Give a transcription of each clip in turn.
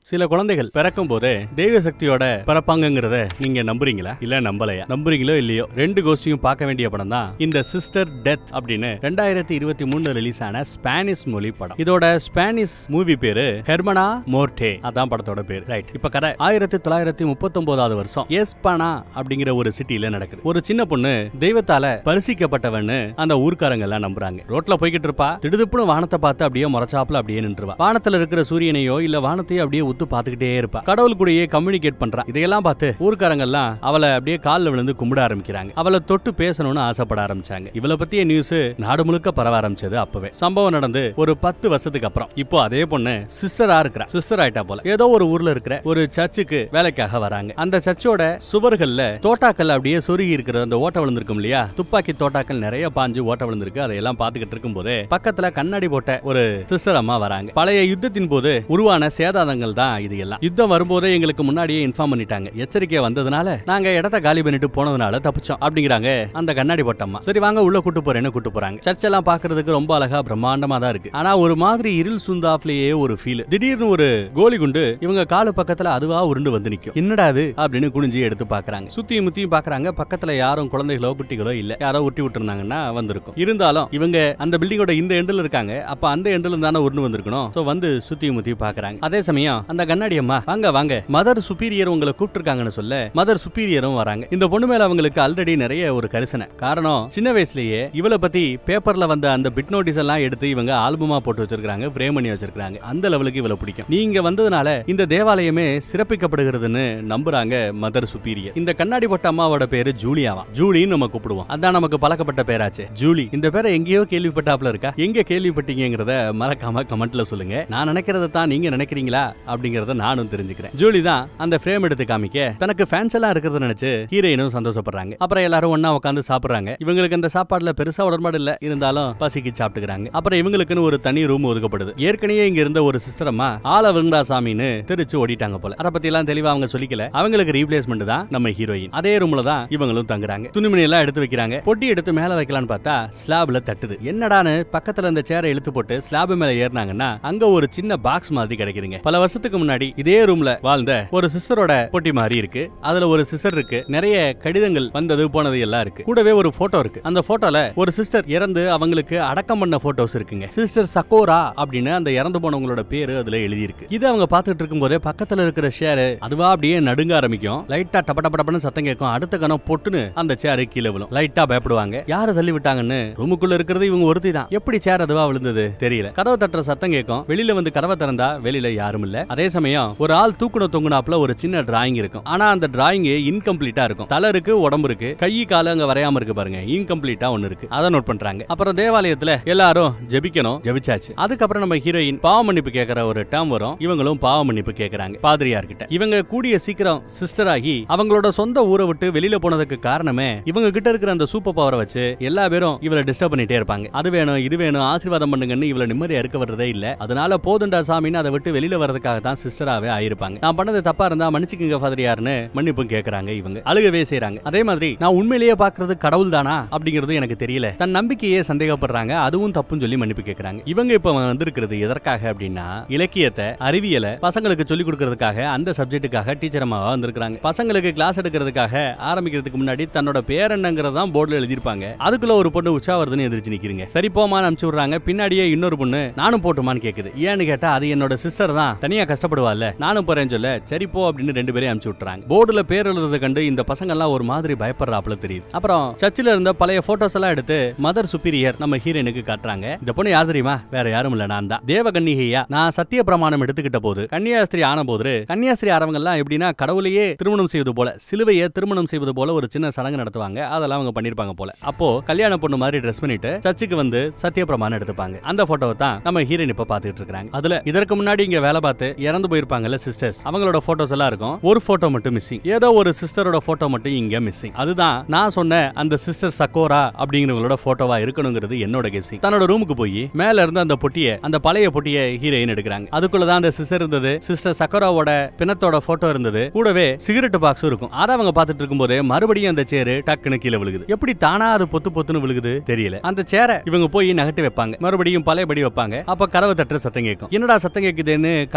சில குழந்தைகள் பிறக்கும் போதே தெய்வ சக்தியோட பிறப்பாங்கங்கிறத நீங்க நம்புறீங்களா இல்ல நம்பலையா நம்புறீங்களோ இல்லையோ ரெண்டு கோஷ்டியும் பார்க்க வேண்டிய படம் தான் இந்த சிஸ்டர் டெத் அப்படின்னு ரெண்டாயிரத்தி இருபத்தி மூணு ரிலீஸ் ஆன ஸ்பானிஷ் மொழி படம் இதோட ஸ்பானிஷ் மூவி பேரு ஹெர்மனா மோர்டே அதான் படத்தோட பேர் ரைட் இப்ப கதை ஆயிரத்தி தொள்ளாயிரத்தி முப்பத்தொன்பதாவது வருஷம் எஸ்பானா அப்படிங்கிற ஒரு சிட்டில நடக்குது ஒரு சின்ன பொண்ணு தெய்வத்தால பரிசிக்கப்பட்டவன்னு அந்த ஊர்க்காரங்க எல்லாம் நம்புறாங்க ரோட்ல போய்கிட்டு இருப்பா திடுதுப்புன்னு வானத்தை பார்த்து அப்படியே முறைச்சாப்புல அப்படியே நின்றுவா வானத்துல இருக்கிற சூரியனையோ இல்ல வானத்தையோ அப்படியே உத்து பார்த்துக்கிட்டே இருப்பா கடவுள் கூடயே கம்யூனிகேட் பண்றா இதையெல்லாம் பார்த்து ஊர்க்காரங்க எல்லாம் அவளை அப்படியே கால்ல விழுந்து கும்பிட ஆரம்பிக்கிறாங்க அவளை தொட்டு பேசணும்னு ஆசைப்பட ஆரம்பிச்சாங்க இவளை பத்திய நியூஸ் நாடு முழுக்க பரவ ஆரம்பிச்சது அப்பவே சம்பவம் நடந்து ஒரு பத்து வருஷத்துக்கு அப்புறம் இப்போ அதே பொண்ணு சிஸ்டரா இருக்கிறா சிஸ்டர் ஆயிட்டா போல ஏதோ ஒரு ஊர்ல இருக்கிற ஒரு சர்ச்சுக்கு வேலைக்காக வராங்க அந்த சர்ச்சோட சுவர்கள்ல தோட்டாக்கள் அப்படியே சொருகி இருக்கிற அந்த ஓட்ட விழுந்திருக்கும் இல்லையா துப்பாக்கி தோட்டாக்கள் நிறைய பாஞ்சு ஓட்ட விழுந்திருக்கு அதையெல்லாம் பார்த்துக்கிட்டு இருக்கும் போது பக்கத்துல கண்ணாடி போட்ட ஒரு சிஸ்டர் அம்மா வராங்க பழைய யுத்தத்தின் போது உருவான சேதாரங்கள் தான் இது எல்லாம் யுத்தம் வரும்போதே எங்களுக்கு முன்னாடியே இன்ஃபார்ம் பண்ணிட்டாங்க எச்சரிக்கை வந்ததுனால நாங்க இடத்த காலி பண்ணிட்டு போனதுனால தப்பிச்சோம் அப்படிங்கிறாங்க அந்த கண்ணாடி போட்டம்மா சரி வாங்க உள்ள கூட்டு போறேன்னு கூட்டு போறாங்க சர்ச் எல்லாம் பாக்குறதுக்கு ரொம்ப அழகா பிரம்மாண்டமா தான் இருக்கு ஆனா ஒரு மாதிரி இருள் சுந்தாப்லயே ஒரு ஃபீல் திடீர்னு ஒரு கோலி குண்டு இவங்க காலு பக்கத்துல அதுவா உருண்டு வந்து நிக்கும் என்னடா அது அப்படின்னு குனிஞ்சு எடுத்து பாக்குறாங்க சுத்தியும் முத்தியும் பாக்குறாங்க பக்கத்துல யாரும் குழந்தைகளோ குட்டிகளோ இல்ல யாரோ உருட்டி விட்டுருந்தாங்கன்னா வந்திருக்கும் இருந்தாலும் இவங்க அந்த பில்டிங்கோட இந்த எண்டில் இருக்காங்க அப்ப அந்த எண்டில் தானே உருண்டு வந்திருக்கணும் சோ வந்து சுத்தியும் முத்தியும் பாக்குறாங்க அதே சமயம் அந்த கண்ணாடி அம்மா வாங்க வாங்க மதர் சுப்பீரியர் உங்களை கூப்பிட்டுருக்காங்கன்னு சொல்ல மதர் சுப்பீரியரும் வராங்க இந்த பொண்ணு மேல அவங்களுக்கு ஆல்ரெடி நிறைய ஒரு கரிசனை காரணம் சின்ன வயசுலயே இவளை பத்தி பேப்பர்ல வந்த அந்த பிட் நோட்டீஸ் எல்லாம் எடுத்து இவங்க ஆல்பமா போட்டு வச்சிருக்காங்க ஃப்ரேம் பண்ணி வச்சிருக்காங்க அந்த லெவலுக்கு இவளை பிடிக்கும் நீங்க வந்ததுனால இந்த தேவாலயமே சிறப்பிக்கப்படுகிறதுன்னு நம்புறாங்க மதர் சுப்பீரியர் இந்த கண்ணாடி போட்ட அம்மாவோட பேரு ஜூலியாவா ஜூலின்னு நம்ம கூப்பிடுவோம் அதான் நமக்கு பழக்கப்பட்ட பேராச்சு ஜூலி இந்த பேரை எங்கேயோ கேள்விப்பட்டாப்ல இருக்கா எங்க கேள்விப்பட்டீங்கிறத மறக்காம கமெண்ட்ல சொல்லுங்க நான் நினைக்கிறத தான் நீங்க நினைக்கிறீங்களா அப்படிங்கறத நானும் தெரிஞ்சுக்கிறேன் ஜூலி தான் அந்த ஃப்ரேம் எடுத்து காமிக்க தனக்கு ஃபேன்ஸ் எல்லாம் இருக்கிறத நினைச்சு ஹீரோயினும் சந்தோஷப்படுறாங்க அப்புறம் எல்லாரும் ஒண்ணா உட்காந்து சாப்பிடுறாங்க இவங்களுக்கு அந்த சாப்பாடுல பெருசா உடன்பாடு இல்ல இருந்தாலும் பசிக்கு சாப்பிட்டுக்கிறாங்க அப்புறம் இவங்களுக்குன்னு ஒரு தனி ரூம் ஒதுக்கப்படுது ஏற்கனவே இங்க இருந்த ஒரு சிஸ்டர் அம்மா ஆல விருந்தா சாமின்னு தெரிச்சு ஓடிட்டாங்க போல அதை பத்தி எல்லாம் தெளிவா அவங்க சொல்லிக்கல அவங்களுக்கு ரீப்ளேஸ்மெண்ட் தான் நம்ம ஹீரோயின் அதே ரூம்ல தான் இவங்களும் தங்குறாங்க துணிமணி எல்லாம் எடுத்து வைக்கிறாங்க பொட்டி எடுத்து மேல வைக்கலாம்னு பார்த்தா ஸ்லாப்ல தட்டுது என்னடான்னு பக்கத்துல இந்த சேரை இழுத்து போட்டு ஸ்லாப் மேல ஏறினாங்கன்னா அங்க ஒரு சின்ன பாக்ஸ் மாதிரி கிடைக்குதுங்க பல வருஷத்துக்கு முன்னாடி இதே ரூம்ல வாழ்ந்த ஒரு சிஸ்டரோட பொட்டி மாதிரி இருக்கு அதுல ஒரு சிஸ்டர் இருக்கு நிறைய கடிதங்கள் வந்தது போனது எல்லாம் இருக்கு கூடவே ஒரு போட்டோ இருக்கு அந்த போட்டோல ஒரு சிஸ்டர் இறந்து அவங்களுக்கு அடக்கம் பண்ண போட்டோஸ் இருக்குங்க சிஸ்டர் சக்கோரா அப்படின்னு அந்த இறந்து போனவங்களோட பேரு அதுல எழுதி இருக்கு இது அவங்க பார்த்துட்டு இருக்கும் போதே பக்கத்துல இருக்கிற ஷேர் அதுவா அப்படியே நடுங்க ஆரம்பிக்கும் லைட்டா டப்ப டப்ப டப்பன்னு சத்தம் கேட்கும் அடுத்த கணம் பொட்டுன்னு அந்த சேரு கீழே விழும் லைட்டா பயப்படுவாங்க யாரு தள்ளி விட்டாங்கன்னு ரூமுக்குள்ள இருக்கிறது இவங்க ஒருத்தி தான் எப்படி சேர் அதுவா விழுந்தது தெரியல கதவை தட்டுற சத்தம் கேட்கும் வெளியில வந்து கதவை திறந்தா வெளியில யாரும் இல்ல அதே சமயம் ஒரு ஆள் தூக்குன தொங்குனாப்ல ஒரு சின்ன டிராயிங் இருக்கும் ஆனா அந்த டிராயிங் இன்கம்ப்ளீட்டா இருக்கும் தலை இருக்கு உடம்பு இருக்கு கை காலு அங்க வரையாம இருக்கு பாருங்க இன்கம்ப்ளீட்டா ஒன்னு இருக்கு அதை நோட் பண்றாங்க அப்புறம் தேவாலயத்துல எல்லாரும் ஜெபிக்கணும் ஜெபிச்சாச்சு அதுக்கப்புறம் நம்ம ஹீரோயின் பாவ மன்னிப்பு கேட்கற ஒரு டேம் வரும் இவங்களும் பாவ மன்னிப்பு கேட்கறாங்க பாதிரியார் கிட்ட இவங்க கூடிய சீக்கிரம் சிஸ்டர் ஆகி அவங்களோட சொந்த ஊரை விட்டு வெளியில போனதுக்கு காரணமே இவங்க கிட்ட இருக்கிற அந்த சூப்பர் பவரை வச்சு எல்லா பேரும் இவளை டிஸ்டர்ப் பண்ணிட்டே இருப்பாங்க அது வேணும் இது வேணும் ஆசீர்வாதம் பண்ணுங்கன்னு இவளை நிம்மதியா இருக்க வர்றதே இல்ல அதனால போதுண்டா சாமின்னு அதை விட்டு வெளியில வரதுக்காக தான் சிஸ்டராவே ஆயிருப்பாங்க நான் பண்ணது தப்பா இருந்தா மன்னிச்சுக்குங்க ஃபாதரியார்னு மன்னிப்பும் கேக்குறாங்க இவங்க அழுகவே செய்றாங்க அதே மாதிரி நான் உண்மையிலேயே பாக்குறது கடவுள் தானா அப்படிங்கிறது எனக்கு தெரியல தன் நம்பிக்கையே சந்தேகப்படுறாங்க அதுவும் தப்புன்னு சொல்லி மன்னிப்பு கேக்குறாங்க இவங்க இப்ப வந்திருக்கிறது எதற்காக அப்படின்னா இலக்கியத்தை அறிவியலை பசங்களுக்கு சொல்லி கொடுக்கறதுக்காக அந்த சப்ஜெக்ட்டுக்காக டீச்சர் அம்மாவா வந்திருக்காங்க பசங்களுக்கு கிளாஸ் எடுக்கிறதுக்காக ஆரம்பிக்கிறதுக்கு முன்னாடி தன்னோட பேர் என்னங்கிறத தான் போர்டில் எழுதியிருப்பாங்க அதுக்குள்ள ஒரு பொண்ணு உற்சாவதுன்னு எதிர்த்து நிக்கிறீங்க சரி போமான்னு அனுப்பிச்சு விடுறாங்க பின்னாடியே இன்னொரு பொண்ணு நானும் போட்டுமான்னு கேக்குது ஏன்னு கேட்டா அது என்னோட சிஸ்டர் தான் தனியா கஷ்டப்படுவாள்ல நானும் போறேன்னு சொல்ல சரி போ அப்படின்னு ரெண்டு பேரையும் அனுப்பிச்சு விட்டுறாங்க போர்டுல பேர் எழுதுறத கண்டு இந்த பசங்க எல்லாம் ஒரு மாதிரி பயப்படுறாப்புல தெரியுது அப்புறம் சர்ச்சில் இருந்த பழைய போட்டோஸ் எல்லாம் எடுத்து மதர் சுப்பீரியர் நம்ம ஹீரோனுக்கு காட்டுறாங்க இந்த பொண்ணு யார் தெரியுமா வேற யாரும் இல்ல நான் தான் தேவ கன்னிகையா நான் சத்திய பிரமாணம் எடுத்துக்கிட்ட போது கன்னியாஸ்திரி ஆன போது கன்னியாஸ்திரி ஆறவங்க எல்லாம் எப்படின்னா கடவுளையே திருமணம் செய்வது போல சிலுவையை திருமணம் செய்வது போல ஒரு சின்ன சடங்கு நடத்துவாங்க அதெல்லாம் அவங்க பண்ணிருப்பாங்க போல அப்போ கல்யாண பொண்ணு மாதிரி ட்ரெஸ் பண்ணிட்டு சர்ச்சுக்கு வந்து சத்திய பிரமாணம் எடுத்துப்பாங்க அந்த போட்டோவை தான் நம்ம ஹீரோயின் இப்ப பாத்துட்டு இருக்காங்க அதுல இதற்கு முன்னாடி இங்க வேலை பார்த்து இறந்து போயிருப்பாங்கல்ல சிஸ்டர்ஸ் அவங்களோட போட்டோஸ் எல்லாம் இருக்கும் ஒரு போட்டோ மட்டும் மிஸ்ஸிங் ஏதோ ஒரு சிஸ்டரோட போட்டோ மட்டும் இங்க மிஸ்ஸிங் அதுதான் நான் சொன்ன அந்த சிஸ்டர் சக்கோரா அப்படிங்கிறவங்களோட போட்டோவா இருக்கணுங்கிறது என்னோட கெஸிங் தன்னோட ரூமுக்கு போய் மேல இருந்த அந்த பொட்டியை அந்த பழைய பொட்டியை ஹீரோயின் எடுக்கிறாங்க அதுக்குள்ளதான் அந்த சிஸ்டர் இருந்தது சிஸ்டர் சக்கோராவோட பிணத்தோட போட்டோ இருந்தது கூடவே சிகரெட் பாக்ஸும் இருக்கும் அதை அவங்க பார்த்துட்டு இருக்கும்போதே மறுபடியும் அந்த சேரு டக்குன்னு கீழே விழுகுது எப்படி தானா அது பொத்து பொத்துன்னு விழுகுது தெரியல அந்த சேரை இவங்க போய் நகட்டி வைப்பாங்க மறுபடியும் பழையபடி வைப்பாங்க அப்ப கதவை தட்டுற சத்தம் கேட்கும் என்னடா சத்தம் கேக்குதுன்னு காது வச்சு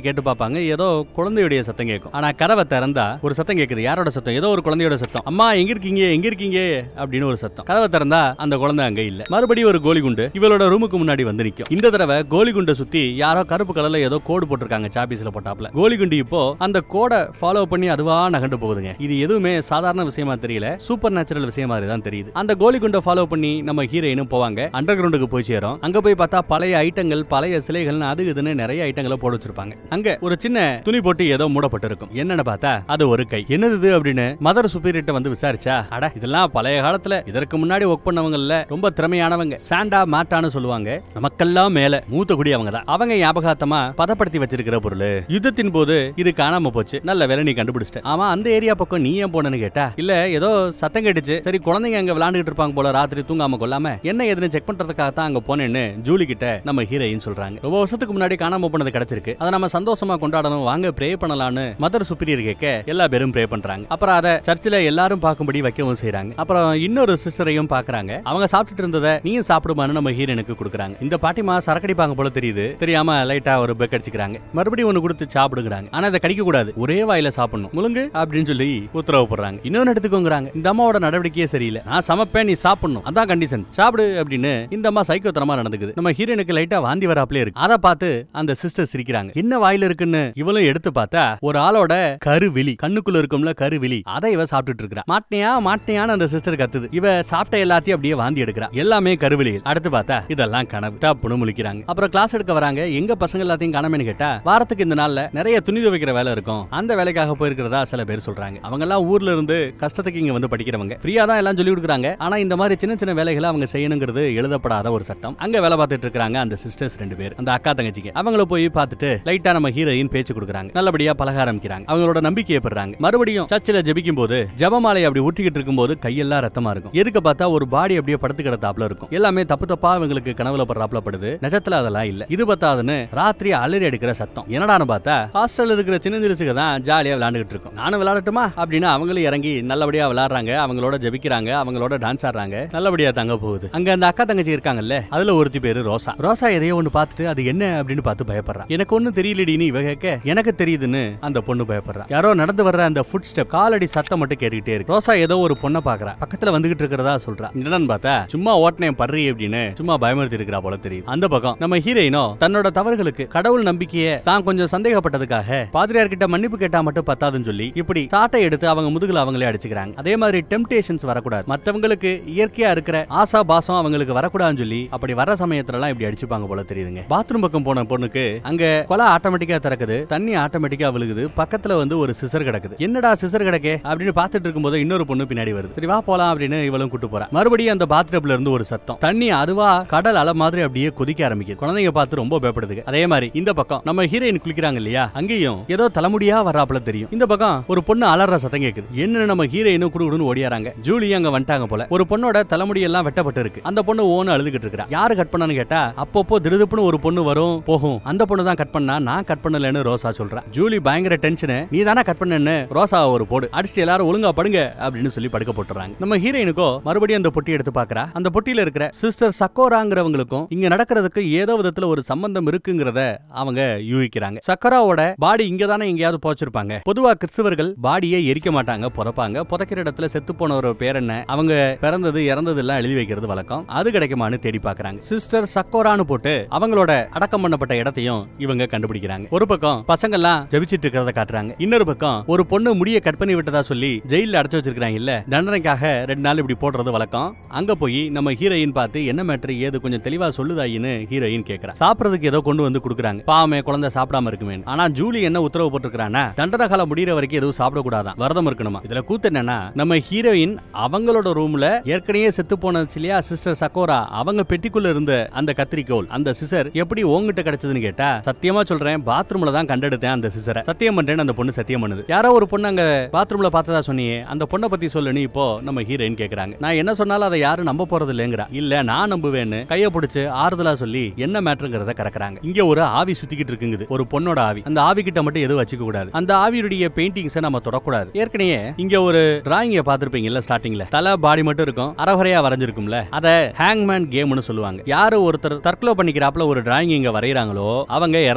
கேட்டு பார்ப்பாங்க ஏதோ குழந்தையுடைய சத்தம் கேட்கும் ஆனா கதவை திறந்தா ஒரு சத்தம் கேக்குது யாரோட சத்தம் ஏதோ ஒரு குழந்தையோட சத்தம் அம்மா எங்க இருக்கீங்க எங்க இருக்கீங்க அப்படின்னு ஒரு சத்தம் கதவை திறந்தா அந்த குழந்தை அங்க இல்ல மறுபடியும் ஒரு கோலி குண்டு இவளோட ரூமுக்கு முன்னாடி வந்து நிக்கும் இந்த தடவை கோலி குண்டை சுத்தி யாரோ கருப்பு கலர்ல ஏதோ கோடு போட்டிருக்காங்க சாபீஸ்ல போட்டாப்ல கோலி குண்டு இப்போ அந்த கோடை ஃபாலோ பண்ணி அதுவா நகண்டு போகுதுங்க இது எதுவுமே சாதாரண விஷயமா தெரியல சூப்பர் நேச்சுரல் விஷயம் மாதிரி தான் தெரியுது அந்த கோலி குண்டை ஃபாலோ பண்ணி நம்ம ஹீரோயினும் போவாங்க அண்டர் கிரவுண்டுக்கு போய் சேரும் அங்க போய் பார்த்தா பழைய ஐட்டங்கள் பழைய சிலைகள் அது இதுன்னு நிறைய ஐட்டங்களை போட்டு வச்சிருப்பாங்க அங்க ஒரு சின்ன துணி போட்டு ஏதோ மூடப்பட்டு இருக்கும் என்னன்னு பார்த்தா அது ஒரு கை என்னது இது அப்படின்னு மதர் சுப்பீரியர்ட்ட வந்து விசாரிச்சா அட இதெல்லாம் பழைய காலத்துல இதற்கு முன்னாடி ஒர்க் பண்ணவங்கல்ல ரொம்ப திறமையானவங்க சாண்டா மாட்டான்னு சொல்லுவாங்க நமக்கெல்லாம் மேல மூத்த குடி அவங்க தான் அவங்க ஞாபகார்த்தமா பதப்படுத்தி வச்சிருக்கிற பொருள் யுத்தத்தின் போது இது காணாம போச்சு நல்ல வேலை நீ கண்டுபிடிச்சிட்ட ஆமா அந்த ஏரியா பக்கம் நீ ஏன் போனன்னு கேட்டா இல்ல ஏதோ சத்தம் கேட்டுச்சு சரி குழந்தைங்க அங்க விளையாண்டுட்டு இருப்பாங்க போல ராத்திரி தூங்காம கொள்ளாம என்ன எதுன்னு செக் பண்றதுக்காக தான் அங்க போனேன்னு ஜூலி கிட்ட நம்ம ஹீரோயின் சொல்றாங்க ரொம்ப வருஷத்துக்கு முன்னாடி காணாம போனது கிடைச்சிருக்கு அதை நம்ம சந்தோஷமா கொண்டாடணும் வாங்க ப்ரே பண்ணலாம்னு மதர் சுப்பீரியர் கேட்க எல்லா பேரும் ப்ரே பண்றாங்க அப்புறம் அதை சர்ச்சில் எல்லாரும் பார்க்கும்படி வைக்கவும் செய்றாங்க அப்புறம் இன்னொரு சிஸ்டரையும் பாக்குறாங்க அவங்க சாப்பிட்டுட்டு இருந்ததை நீயும் சாப்பிடுமான்னு நம்ம ஹீரோனுக்கு கொடுக்குறாங்க இந்த பாட்டிமா சரக்கடிப்பாங்க போல தெரியுது தெரியாம லைட்டா ஒரு பெக் அடிச்சுக்கிறாங்க மறுபடியும் ஒண்ணு கொடுத்து சாப்பிடுங்கிறாங்க ஆனா அதை கடிக்க கூடாது ஒரே வாயில சாப்பிடணும் முழுங்கு அப்படின்னு சொல்லி உத்தரவு போடுறாங்க இன்னொன்னு எடுத்துக்கோங்கிறாங்க இந்த அம்மாவோட நடவடிக்கையே சரியில்லை நான் சமைப்பேன் நீ சாப்பிடணும் அதான் கண்டிஷன் சாப்பிடு அப்படின்னு இந்த அம்மா சைக்கோத்தனமா நடந்துக்குது நம்ம ஹீரோனுக்கு லைட்டா வாந்தி வராப்லே இருக்கு அதை பார்த்து அந்த சிஸ்டர் சிரிக்கிறாங்க என்ன வாயில இருக்குன்னு இவளும் எடுத்து பார்த்தா ஒரு ஆளோட கருவிழி கண்ணுக்குள்ள இருக்கும்ல கருவிழி அதை இவ சாப்பிட்டுட்டு இருக்கா மாட்டியா மாட்டியான்னு அந்த சிஸ்டர் கத்துது இவ சாப்பிட்ட எல்லாத்தையும் அப்படியே வாந்தி எடுக்கிறா எல்லாமே கருவிலிகள் அடுத்து பார்த்தா இதெல்லாம் கனவு டாப்னு முழிக்கிறாங்க அப்புறம் கிளாஸ் எடுக்க வராங்க எங்க பசங்க எல்லாத்தையும் காணாமன்னு கேட்டா வாரத்துக்கு இந்த நாள்ல நிறைய துணி துவைக்கிற வேலை இருக்கும் அந்த வேலைக்காக போயிருக்கிறதா சில பேர் சொல்றாங்க அவங்க எல்லாம் ஊர்ல இருந்து கஷ்டத்துக்கு இங்க வந்து படிக்கிறவங்க ஃப்ரீயா தான் எல்லாம் சொல்லி கொடுக்குறாங்க ஆனா இந்த மாதிரி சின்ன சின்ன வேலைகளை அவங்க செய்யணுங்கிறது எழுதப்படாத ஒரு சட்டம் அங்க வேலை பார்த்துட்டு இருக்காங்க அந்த சிஸ்டர்ஸ் ரெண்டு பேர் அந்த அக்கா தங்கச்சிக்கு அவங்கள போய் பார்த்துட்டு லைட்டா நம்ம ஹீரோயின் பேச்சு கொடுக்குறாங்க நல்லபடியா பழக ஆரம்பிக்கிறாங்க அவங்களோட நம்பிக்கையை பெறாங்க மறுபடியும் சர்ச்சில் ஜெபிக்கும் போது ஜபமாலை அப்படி ஊட்டிக்கிட்டு இருக்கும்போது கையெல்லாம் ரத்தமா இருக்கும் எதுக்கு பார்த்தா ஒரு பாடி அப்படியே படுத்து கிடத்தாப்ல இருக்கும் எல்லாமே தப்பு தப்பா இவங்களுக்கு கனவுல படுறாப்ல படுது நிஜத்துல அதெல்லாம் இல்ல இது பத்தாதுன்னு ராத்திரி அலறி அடிக்கிற சத்தம் என்னடான்னு பார்த்தா ஹாஸ்டல்ல இருக்கிற சின்ன சிறுசுக தான் ஜாலியா விளையாண்டுகிட்டு இருக்கும் நானும் விளையாடட்டுமா அப்படின்னு அவங்களும் இறங்கி நல்லபடியா விளையாடுறாங்க அவங்களோட ஜெபிக்கிறாங்க அவங்களோட டான்ஸ் ஆடுறாங்க நல்லபடியா தங்க போகுது அங்க அந்த அக்கா தங்கச்சி இருக்காங்கல்ல அதுல ஒருத்தி பேரு ரோசா ரோசா எதையோ ஒண்ணு பார்த்துட்டு அது என்ன அப்படின்னு பார்த்து பயப்படுறா எனக்கு ஒண்ணும் தெரியலடின்னு இவ கேட்க எனக்கு தெரியுதுன்னு அந்த பொண்ணு பயப்படுறா யாரோ நடந்து வர்ற அந்த ஃபுட் ஸ்டெப் காலடி சத்தம் மட்டும் கேட்டுக்கிட்டே இருக்கு ரோசா ஏதோ ஒரு பொண்ணை பாக்குறா பக்கத்துல வந்துகிட்டு இருக்கிறதா சொல்றா என்னன்னு பார்த்தா சும்மா ஓட்டினேன் பர்றி அப்படின்னு சும்மா பயமுறுத்தி இருக்கிறா போல தெரியுது அந்த பக்கம் நம்ம ஹீரோயினோ தன்னோட தவறுகளுக்கு கடவுள் நம்பிக்கையை தான் கொஞ்சம் சந்தேகப்பட்டதுக்காக பாதிரியார் கிட்ட மன்னிப்பு கேட்டா மட்டும் பத்தாதுன்னு சொல்லி இப்படி சாட்டை எடுத்து அவங்க முதுகுல அவங்களே அடிச்சுக்கிறாங்க அதே மாதிரி டெம்டேஷன்ஸ் வரக்கூடாது மத்தவங்களுக்கு இயற்கையா இருக்கிற ஆசா பாசம் அவங்களுக்கு வரக்கூடாதுன்னு சொல்லி அப்படி வர சமயத்துல எல்லாம் இப்படி அடிச்சுப்பாங்க போல தெரியுதுங்க பாத்ரூம் பக்கம் போன பொண்ணுக்கு அங்க கொலை ஆட்டோமேட்டிக்கா திறக்குது தண்ணி ஆட்டோமேட்டிக்கா விழுகுது பக்கத்துல வந்து ஒரு சிசர் கிடக்குது என்னடா சிசர் கிடக்கே அப்படின்னு பார்த்துட்டு இருக்கும்போது இன்னொரு பொண்ணு பின்னாடி வருது சரி வா போலாம் அப்படின்னு இவளும் கூட்டு போறா மறுபடியும் அந்த பாத்ரூம்ல இருந்து ஒரு சத்தம் தண்ணி அதுவா கடல் அலை மாதிரி அப்படியே கொதிக்க ஆரம்பிக்குது குழந்தைங்க பார்த்து ரொம்ப பயப்படுதுங்க அதே மாதிரி இந்த பக்கம் நம்ம ஹீரோயின் குளிக்கிறாங்க இல்லையா அங்கேயும் ஏதோ தலைமுடியா வர்றாப்புல தெரியும் இந்த பக்கம் ஒரு பொண்ணு அலற சத்தம் கேக்குது என்னன்னு நம்ம ஹீரோயினும் குடுகுடுன்னு ஓடியாராங்க ஜூலி அங்க வந்துட்டாங்க போல ஒரு பொண்ணோட தலைமுடி எல்லாம் வெட்டப்பட்டு இருக்கு அந்த பொண்ணு ஓன்னு அழுதுகிட்டு இருக்கா யாரு கட் பண்ணான்னு கேட்டா அப்பப்போ திடுதுப்புன்னு ஒரு பொண்ணு வரும் போகும் அந்த பொண்ணு தான் கட் பண்ணா நான் கட் பண்ணலன்னு ரோசா சொல்றா ஜூலி பயங்கர டென்ஷனு நீ தானே கட் பண்ணன்னு ரோசா ஒரு போடு அடிச்சுட்டு எல்லாரும் ஒழுங்கா படுங்க அப்படின்னு சொல்லி படுக்க போட்டுறாங்க நம்ம ஹீரோயினுக்கோ மறுபடியும் அந்த பொட்டி எடுத்து பாக்குறா அந்த பொட்டியில இருக்கிற சிஸ்டர் சக்கோராங்கிறவங்களுக்கும் இங்க நடக்கிறதுக்கு ஏதோ விதத்துல ஒரு சம்பந்தம் இருக்குங்கிறத அவங்க யூகிக்கிறாங்க சக்கராவோட பாடி இங்க தானே எங்கேயாவது போச்சிருப்பாங்க பொதுவா கிறிஸ்தவர்கள் பாடியை எரிக்க மாட்டாங்க புதைப்பாங்க புதைக்கிற இடத்துல செத்து போனவரோட பேர் என்ன அவங்க பிறந்தது இறந்தது எல்லாம் எழுதி வைக்கிறது வழக்கம் அது கிடைக்குமான்னு தேடி பாக்குறாங்க சிஸ்டர் சக்கோரான்னு போட்டு அவங்களோட அடக்கம் பண்ணப்பட்ட இடத்தையும் இவங்க கண்டுபிடிக்கிறாங்க ஒரு பக்கம் பசங்க எல்லாம் ஜபிச்சிட்டு இருக்கிறத காட்டுறாங்க இன்னொரு பக்கம் ஒரு பொண்ணு முடிய கட் பண்ணி விட்டதா சொல்லி ஜெயில அடைச்சு வச்சிருக்காங்க இல்ல தண்டனைக்காக ரெண்டு நாள் இப்படி போடுறது வழக்கம் அங்க போய் நம்ம ஹீரோயின் பார்த்து என்ன மேட்ரு ஏது கொஞ்சம் தெளிவா சொல்லுதாயின்னு ஹீரோயின் கேக்குறா சாப்பிடறதுக்கு ஏதோ கொண்டு வந்து கொடுக்குறாங்க பாவமே குழந்தை சாப்பிடாம இருக்குமே ஆனா ஜூலி என்ன உத்தரவு போட்டிருக்கானா தண்டனை காலம் முடியிற வரைக்கும் எதுவும் சாப்பிடக்கூடாதான் விரதம் இருக்கணுமா இதுல கூத்து என்னன்னா நம்ம ஹீரோயின் அவங்களோட ரூம்ல ஏற்கனவே செத்து போனது இல்லையா சிஸ்டர் சக்கோரா அவங்க பெட்டிக்குள்ள இருந்த அந்த கத்திரிக்கோல் அந்த சிசர் எப்படி உங்ககிட்ட கிடைச்சதுன்னு கேட்டா சத்தியமா சொல்றேன் பாத்ரூம்ல தான் கண்டெடுத்தேன் அந்த சிசரை சத்தியம் பண்றேன்னு அந்த பொண்ணு சத்தியம் பண்ணுது யாரோ ஒரு பொண்ணு அங்க பாத்ரூம்ல பார்த்ததா சொன்னியே அந்த பொண்ணை பத்தி சொல்லுன்னு இப்போ நம்ம ஹீரோயின் கேக்குறாங்க நான் என்ன சொன்னாலும் அதை யாரும் நம்ப போறது இல்லைங்கிறா இல்ல நான் நம்புவேன்னு கைய பிடிச்சு ஆறுதலா சொல்லி என்ன மேட்டருங்கிறத கறக்குறாங்க இங்க ஒரு ஆவி சுத்திக்கிட்டு இருக்குங்குது ஒரு பொண்ணோட ஆவி அந்த ஆவி கிட்ட மட்டும் எதுவும் வச்சுக்க கூடாது அந்த ஆவியுடைய பெயிண்டிங்ஸை நம்ம தொடக்கூடாது ஏற்கனவே இங்க ஒரு டிராயிங்க பாத்திருப்பீங்கல்ல ஸ்டார்டிங்ல தலை பாடி மட்டும் இருக்கும் அறகுறையா வரைஞ்சிருக்கும்ல அத ஹேங்மேன் கேம்னு சொல்லுவாங்க யாரு ஒருத்தர் தற்கொலை பண்ணிக்கிறாப்ல ஒரு டிராயிங் இங்க வரையறாங்களோ அவங்க இறந்துருவாங்கன்னு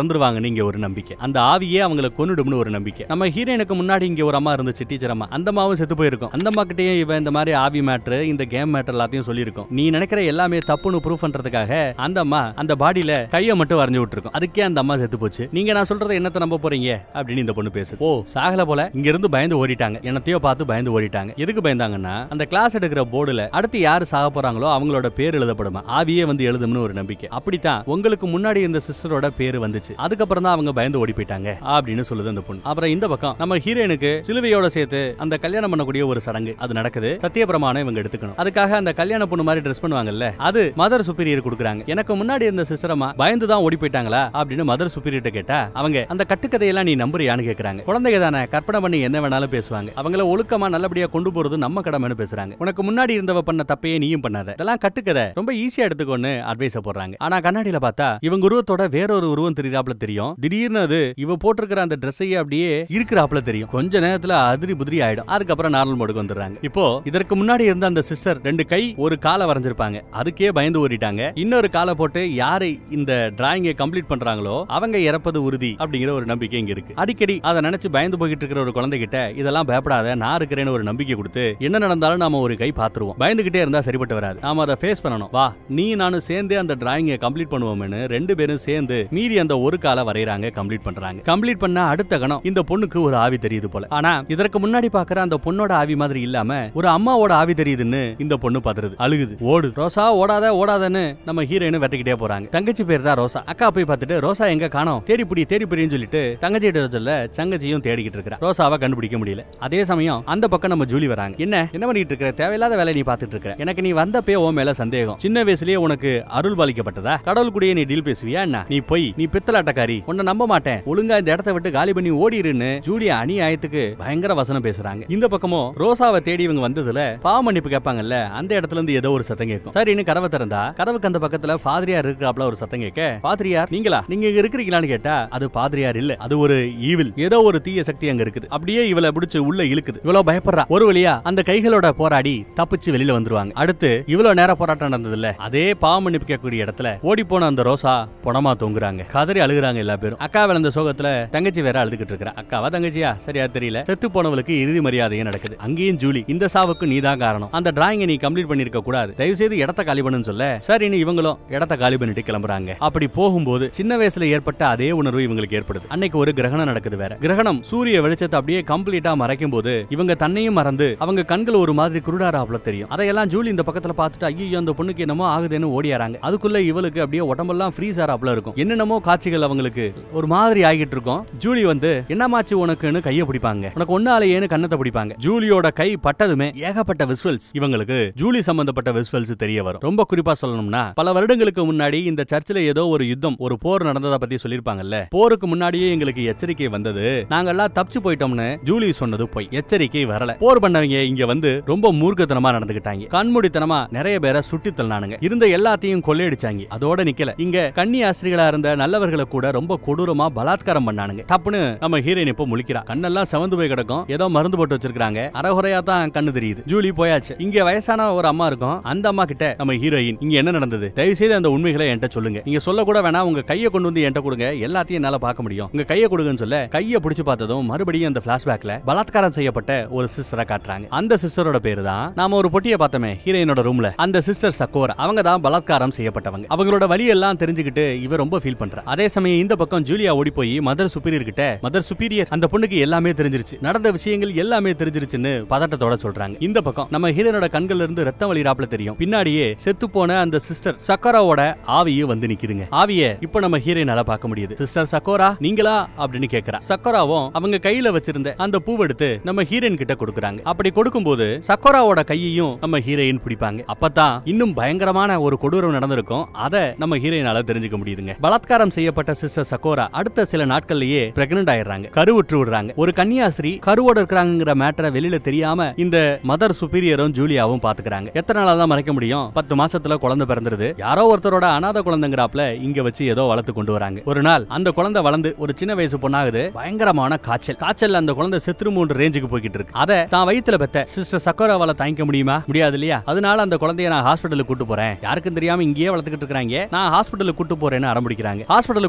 இங்க ஒரு நம்பிக்கை அந்த ஆவியே அவங்கள கொன்னுடும்னு ஒரு நம்பிக்கை நம்ம ஹீரோயினுக்கு முன்னாடி இங்க ஒரு அம்மா இருந்துச்சு டீச்சர் அம்மா அந்த அம்மாவும் செத்து போயிருக்கும் அந்த அம்மா கிட்டயும் இவன் இந்த மாதிரி ஆவி மேட்ரு இந்த கேம் மேட்ரு எல்லாத்தையும் சொல்லியிருக்கும் நீ நினைக்கிற எல்லாமே தப்புன்னு ப்ரூஃப் பண்றதுக்காக அந்த அம்மா அந்த பாடியில கையை மட்டும் வரைஞ்சு விட்டுருக்கும் அதுக்கே அந்த அம்மா செத்து போச்சு நீங்க நான் சொல்றதை என்னத்த நம்ப போறீங்க அப்படின்னு இந்த பொண்ணு பேசு ஓ சாகல போல இங்க இருந்து பயந்து ஓடிட்டாங்க என்னத்தையோ பார்த்து பயந்து ஓடிட்டாங்க எதுக்கு பயந்தாங்கன்னா அந்த கிளாஸ் எடுக்கிற போர்டுல அடுத்து யாரு சாக போறாங்களோ அவங்களோட பேர் எழுதப்படுமா ஆவியே வந்து எழுதும்னு ஒரு நம்பிக்கை அப்படித்தான் உங்களுக்கு முன்னாடி இந்த சிஸ்டரோட பேரு வந்துச்சு அதுக்கப்புறம் தான் அவங்க பயந்து ஓடி போயிட்டாங்க அப்படின்னு சொல்லுது அந்த பொண்ணு அப்புறம் இந்த பக்கம் நம்ம ஹீரோயினுக்கு சிலுவையோட சேர்த்து அந்த கல்யாணம் பண்ணக்கூடிய ஒரு சடங்கு அது நடக்குது சத்தியப்பிரமாணம் இவங்க எடுத்துக்கணும் அதுக்காக அந்த கல்யாண பொண்ணு மாதிரி ட்ரெஸ் பண்ணுவாங்கல்ல அது மதர் சுப்பீரியர் கொடுக்குறாங்க எனக்கு முன்னாடி இருந்த சிஸ்டரமா பயந்து தான் ஓடி போயிட்டாங்களா அப்படின்னு மதர் சுப்பீரியர்ட்ட கேட்டா அவங்க அந்த கட்டுக்கதையெல்லாம் நீ நம்புறியான்னு கேக்குறாங்க குழந்தைங்க தானே கற்பனை பண்ணி என்ன வேணாலும் பேசுவாங்க அவங்கள ஒழுக்கமா நல்லபடியா கொண்டு போறது நம்ம கடமைன்னு பேசுறாங்க உனக்கு முன்னாடி இருந்தவ பண்ண தப்பையே நீயும் பண்ணாத இதெல்லாம் கட்டுக்கதை ரொம்ப ஈஸியா எடுத்துக்கொண்டு அட்வைஸ் போடுறாங்க ஆனா கண்ணாடியில பார்த்தா இவங்க உருவத்தோட வேறொரு உருவம் தெரியாப்ல தெரியும் திடீர்னு அது இவ போட்டிருக்கிற அந்த ட்ரெஸ்ஸையே அப்படியே இருக்கிறாப்ல தெரியும் கொஞ்ச நேரத்துல அதிரி புதிரி ஆயிடும் அதுக்கப்புறம் நார்மல் மோடுக்கு வந்துடுறாங்க இப்போ இதற்கு முன்னாடி இருந்த அந்த சிஸ்டர் ரெண்டு கை ஒரு காலை வரைஞ்சிருப்பாங்க அதுக்கே பயந்து ஓடிட்டாங்க இன்னொரு காலை போட்டு யாரு இந்த டிராயிங்கை கம்ப்ளீட் பண்றாங்களோ அவங்க இறப்பது உறுதி அப்படிங்கிற ஒரு நம்பிக்கை இங்க இருக்கு அடிக்கடி அதை நினைச்சு பயந்து போய்கிட்டு இருக்கிற ஒரு குழந்தைகிட்ட இதெல்லாம் பயப்படாத நான் இருக்கிறேன்னு ஒரு நம்பிக்கை கொடுத்து என்ன நடந்தாலும் நாம ஒரு கை பாத்துருவோம் பயந்துகிட்டே இருந்தா சரிப்பட்டு வராது நாம அதை ஃபேஸ் பண்ணணும் வா நீ நானும் சேர்ந்தே அந்த டிராயிங்கை கம்ப்ளீட் பண்ணுவோம்னு ரெண்டு பேரும் சேர்ந்து மீதி அந்த ஒரு காலை வரையறாங்க கம்ப்ளீட் பண்றாங்க கம்ப்ளீட் பண்ண அடுத்த கணம் இந்த பொண்ணுக்கு ஒரு ஆவி தெரியுது போல ஆனா இதற்கு முன்னாடி பாக்குற அந்த பொண்ணோட ஆவி மாதிரி இல்லாம ஒரு அம்மாவோட ஆவி தெரியுதுன்னு இந்த பொண்ணு பதறுது அழுகுது ஓடு ரோசா ஓடாத ஓடாதன்னு நம்ம ஹீரோயின் வெட்டிக்கிட்டே போறாங்க தங்கச்சி பேர் தான் ரோசா அக்கா போய் பார்த்துட்டு ரோசா எங்க காணோம் தேடி புடி தேடி புடின்னு சொல்லிட்டு தங்கச்சிட்ட சொல்ல தங்கச்சியும் தேடிக்கிட்டு இருக்கிறா ரோசாவை கண்டுபிடிக்க முடியல அதே சமயம் அந்த பக்கம் நம்ம ஜூலி வராங்க என்ன என்ன பண்ணிட்டு இருக்க தேவையில்லாத வேலை நீ பார்த்துட்டு இருக்க எனக்கு நீ வந்தப்பே உன் மேல சந்தேகம் சின்ன வயசுலயே உனக்கு அருள் பாலிக்கப்பட்டதா கடவுள் கூடயே நீ டீல் பேசுவியா என்ன நீ போய் நீ பித்தலாட்டக்காரி உன்னை நம்ப மாட்டேன் ஒழுங்கா இந்த இடத்த விட்டு காலி பண்ணி ஓடிருன்னு ஜூலி அநியாயத்துக்கு பயங்கர வசனம் பேசுறாங்க இந்த பக்கமும் ரோசாவை தேடி இவங்க வந்ததுல பாவ மன்னிப்பு கேட்பாங்கல்ல அந்த இடத்துல இருந்து ஏதோ ஒரு சத்தம் கேட்கும் சரின்னு கதவை திறந்தா கதவுக்கு அந்த பக்கத்துல பாதிரியார் இருக்கிறாப்ல ஒரு சத்தம் கேட்க பாதிரியார் நீங்களா நீங்க இங்க இருக்கிறீங்களான்னு கேட்டா அது பாதிரியார் இல்ல அது ஒரு ஈவில் ஏதோ ஒரு தீய சக்தி அங்க இருக்குது அப்படியே இவளை பிடிச்சு உள்ள இழுக்குது இவ்வளவு பயப்படுறா ஒரு வழியா அந்த கைகளோட போராடி தப்பிச்சு வெளியில வந்துருவாங்க அடுத்து இவ்வளவு நேரம் போராட்டம் நடந்தது இல்ல அதே பாவ மன்னிப்பு கேட்கக்கூடிய இடத்துல ஓடி போன அந்த ரோசா புணமா தொங்குறாங்க கதறி அழுகுறாங்க எல்லா பேரும் அக்கா விளந்த சோகத்துல தங்கச்சி வேற அழுதுகிட்டு இருக்கிறா அக்காவா தங்கச்சியா சரியா தெரியல செத்து போனவளுக்கு இறுதி மரியாதையும் நடக்குது அங்கேயும் ஜூலி இந்த சாவுக்கு நீதான் காரணம் அந்த டிராயிங்கை நீ கம்ப்ளீட் பண்ணிருக்க கூடாது தயவு செய்து இடத்த காலி பண்ணுன்னு சொல்ல சரின்னு இவங்களும் இடத்த காலி பண்ணிட்டு கிளம்புறாங்க அப்படி போகும்போது சின்ன வயசுல ஏற்பட்ட அதே உணர்வு இவங்களுக்கு ஏற்படுது அன்னைக்கு ஒரு கிரகணம் நடக்குது வேற கிரகணம் சூரிய வெளிச்சத்தை அப்படியே கம்ப்ளீட்டா மறைக்கும் போது இவங்க தன்னையும் மறந்து அவங்க கண்கள் ஒரு மாதிரி குருடாராப்ல தெரியும் அதையெல்லாம் ஜூலி இந்த பக்கத்துல பார்த்துட்டு ஐயோ அந்த பொண்ணுக்கு என்னமோ ஆகுதுன்னு ஓடியாராங்க அதுக்குள்ள இவளுக்கு அப்படியே உடம்பெல்லாம் ஃப்ரீஸ் ஆறாப்ல இருக்கும் என்னென்னமோ காட்சிகள் அவங்களுக்கு ஒரு மாதிரி ஆகிட்டு இருக்கும் ஜூலி வந்து என்னமாச்சு உனக்குன்னு கையை பிடிப்பாங்க உனக்கு ஒன்னாலேயேன்னு கண்ணத்தை பிடிப்பாங்க ஜூலியோட கை பட்டதுமே ஏகப்பட்ட விஸ்வல்ஸ் இவங்களுக்கு ஜூலி சம்பந்தப்பட்ட விஸ்வல்ஸ் தெரிய வரும் ரொம்ப குறிப்பா சொல்லணும்னா பல வருடங்களுக்கு முன்னாடி இந்த சர்ச்சில் ஏதோ ஒரு யுத்தம் ஒரு போர் நடந்ததை பத்தி சொல்லிருப்பாங்கல்ல போருக்கு முன்னாடியே எங்களுக்கு எச்சரிக்கை வந்தது நாங்கெல்லாம் தப்பிச்சு போயிட்டோம்னு ஜூலி சொன்னது போய் எச்சரிக்கை வரல போர் பண்ணவங்க இங்க வந்து ரொம்ப மூர்க்கத்தனமா நடந்துகிட்டாங்க கண்மூடித்தனமா நிறைய பேரை சுட்டி தள்ளானுங்க இருந்த எல்லாத்தையும் கொள்ளையடிச்சாங்க அதோட நிக்கல இங்க கன்னி ஆசிரியர்களா இருந்த நல்லவர்களை கூட ரொம்ப கொடூரமா பலாத்காரம் பண்ணானுங்க டப்புன்னு நம்ம ஹீரோயின் இப்போ முழிக்கிறா கண்ணெல்லாம் செவந்து போய் கிடக்கும் ஏதோ மருந்து போட்டு வச்சிருக்காங்க அரைகுறையா தான் கண்ணு தெரியுது ஜூலி போயாச்சு இங்க வயசான ஒரு அம்மா இருக்கும் அந்த அம்மா கிட்ட நம்ம ஹீரோயின் இங்க என்ன நடந்தது தயவு செய்து அந்த உண்மைகளை என்கிட்ட சொல்லுங்க நீங்க சொல்ல கூட வேணா உங்க கையை கொண்டு வந்து என்கிட்ட கொடுங்க எல்லாத்தையும் என்னால பார்க்க முடியும் உங்க கையை கொடுங்கன்னு சொல்ல கையை பிடிச்சு பார்த்ததும் மறுபடியும் அந்த பிளாஷ்பேக்ல பலாத்காரம் செய்யப்பட்ட ஒரு சிஸ்டரை காட்டுறாங்க அந்த சிஸ்டரோட பேரு தான் நாம ஒரு பொட்டியை பார்த்தோமே ஹீரோயினோட ரூம்ல அந்த சிஸ்டர் சக்கோரா அவங்க தான் பலாத்காரம் செய்யப்பட்டவங்க அவங்களோட வழி எல்லாம் தெரிஞ்சுக்கிட்டு இவ ரொம்ப ஃபீல் பண்றா அதே சமயம் இந்த பக்கம் ஜூலியா ஓடி போய் மதர் சுப்பீரியர் கிட்ட மதர் சுப்பீரியர் அந்த பொண்ணுக்கு எல்லாமே தெரிஞ்சிருச்சு நடந்த விஷயங்கள் எல்லாமே தெரிஞ்சிருச்சுன்னு பதட்டத்தோட சொல்றாங்க இந்த பக்கம் நம்ம ஹீரோனோட கண்கள்ல இருந்து ரத்தம் வழிராப்ல தெரியும் பின்னாடியே செத்து போன அந்த சிஸ்டர் சக்கராவோட ஆவியும் வந்து நிக்குதுங்க ஆவிய இப்ப நம்ம ஹீரோயினால பார்க்க முடியுது சிஸ்டர் சக்கோரா நீங்களா அப்படின்னு கேக்குறா சக்கோராவும் அவங்க கையில வச்சிருந்த அந்த பூவெடுத்து நம்ம ஹீரோயின் கிட்ட கொடுக்குறாங்க அப்படி கொடுக்கும்போது சக்கோராவோட கையையும் நம்ம ஹீரோயின் பிடிப்பாங்க அப்பதான் இன்னும் பயங்கரமான ஒரு கொடூரம் நடந்திருக்கும் அதை நம்ம ஹீரோயினால தெரிஞ்சுக்க முடியுதுங்க பலாத்காரம் செய்யப்பட்ட சிஸ்டர் சக்கோரா அடுத்த சில நாட்கள்லயே பிரெக்னன்ட் ஆயிடுறாங்க கருவுற்று விடுறாங்க ஒரு கன்னியாஸ்திரி கருவோட இருக்கிறாங்கிற மேட்டரை வெளியில தெரியாம இந்த மதர் சுப்பீரியரும் ஜூலியாவும் பாத்துக்கிறாங்க எத்தனை நாளா தான் மறைக்க முடியும் பத்து மாசத்துல குழந்தை பிறந்துருது யாரோ ஒருத்தரோட அனாத குழந்தைங்கிறாப்ல இங்க வச்சு ஏதோ வளர்த்து கொண்டு வராங்க ஒரு நாள் அந்த குழந்தை வளர்ந்து ஒரு சின்ன வயசு பொண்ணாகுது பயங்கரமான காய்ச்சல் காய்ச்சல் அந்த குழந்தை செத்துரு மூன்று ரேஞ்சுக்கு போய்கிட்டு இருக்கு அதை தான் வயித்துல பெத்த சிஸ்டர் சக்கோராவால தாங்கிக்க முடியுமா முடியாது இல்லையா அதனால அந்த குழந்தைய நான் ஹாஸ்பிட்டலுக்கு கூட்டு போறேன் யாருக்கும் தெரியாம இங்கேயே வளர்த்துக்கிட்டு இருக்காங்க நான் ஹாஸ்பிட்டலுக்கு கூட்டு போறேன்னு அடம்பிடிக்கிறாங்க ஹாஸ்பிட்டலுக்கு கூட்டு போய்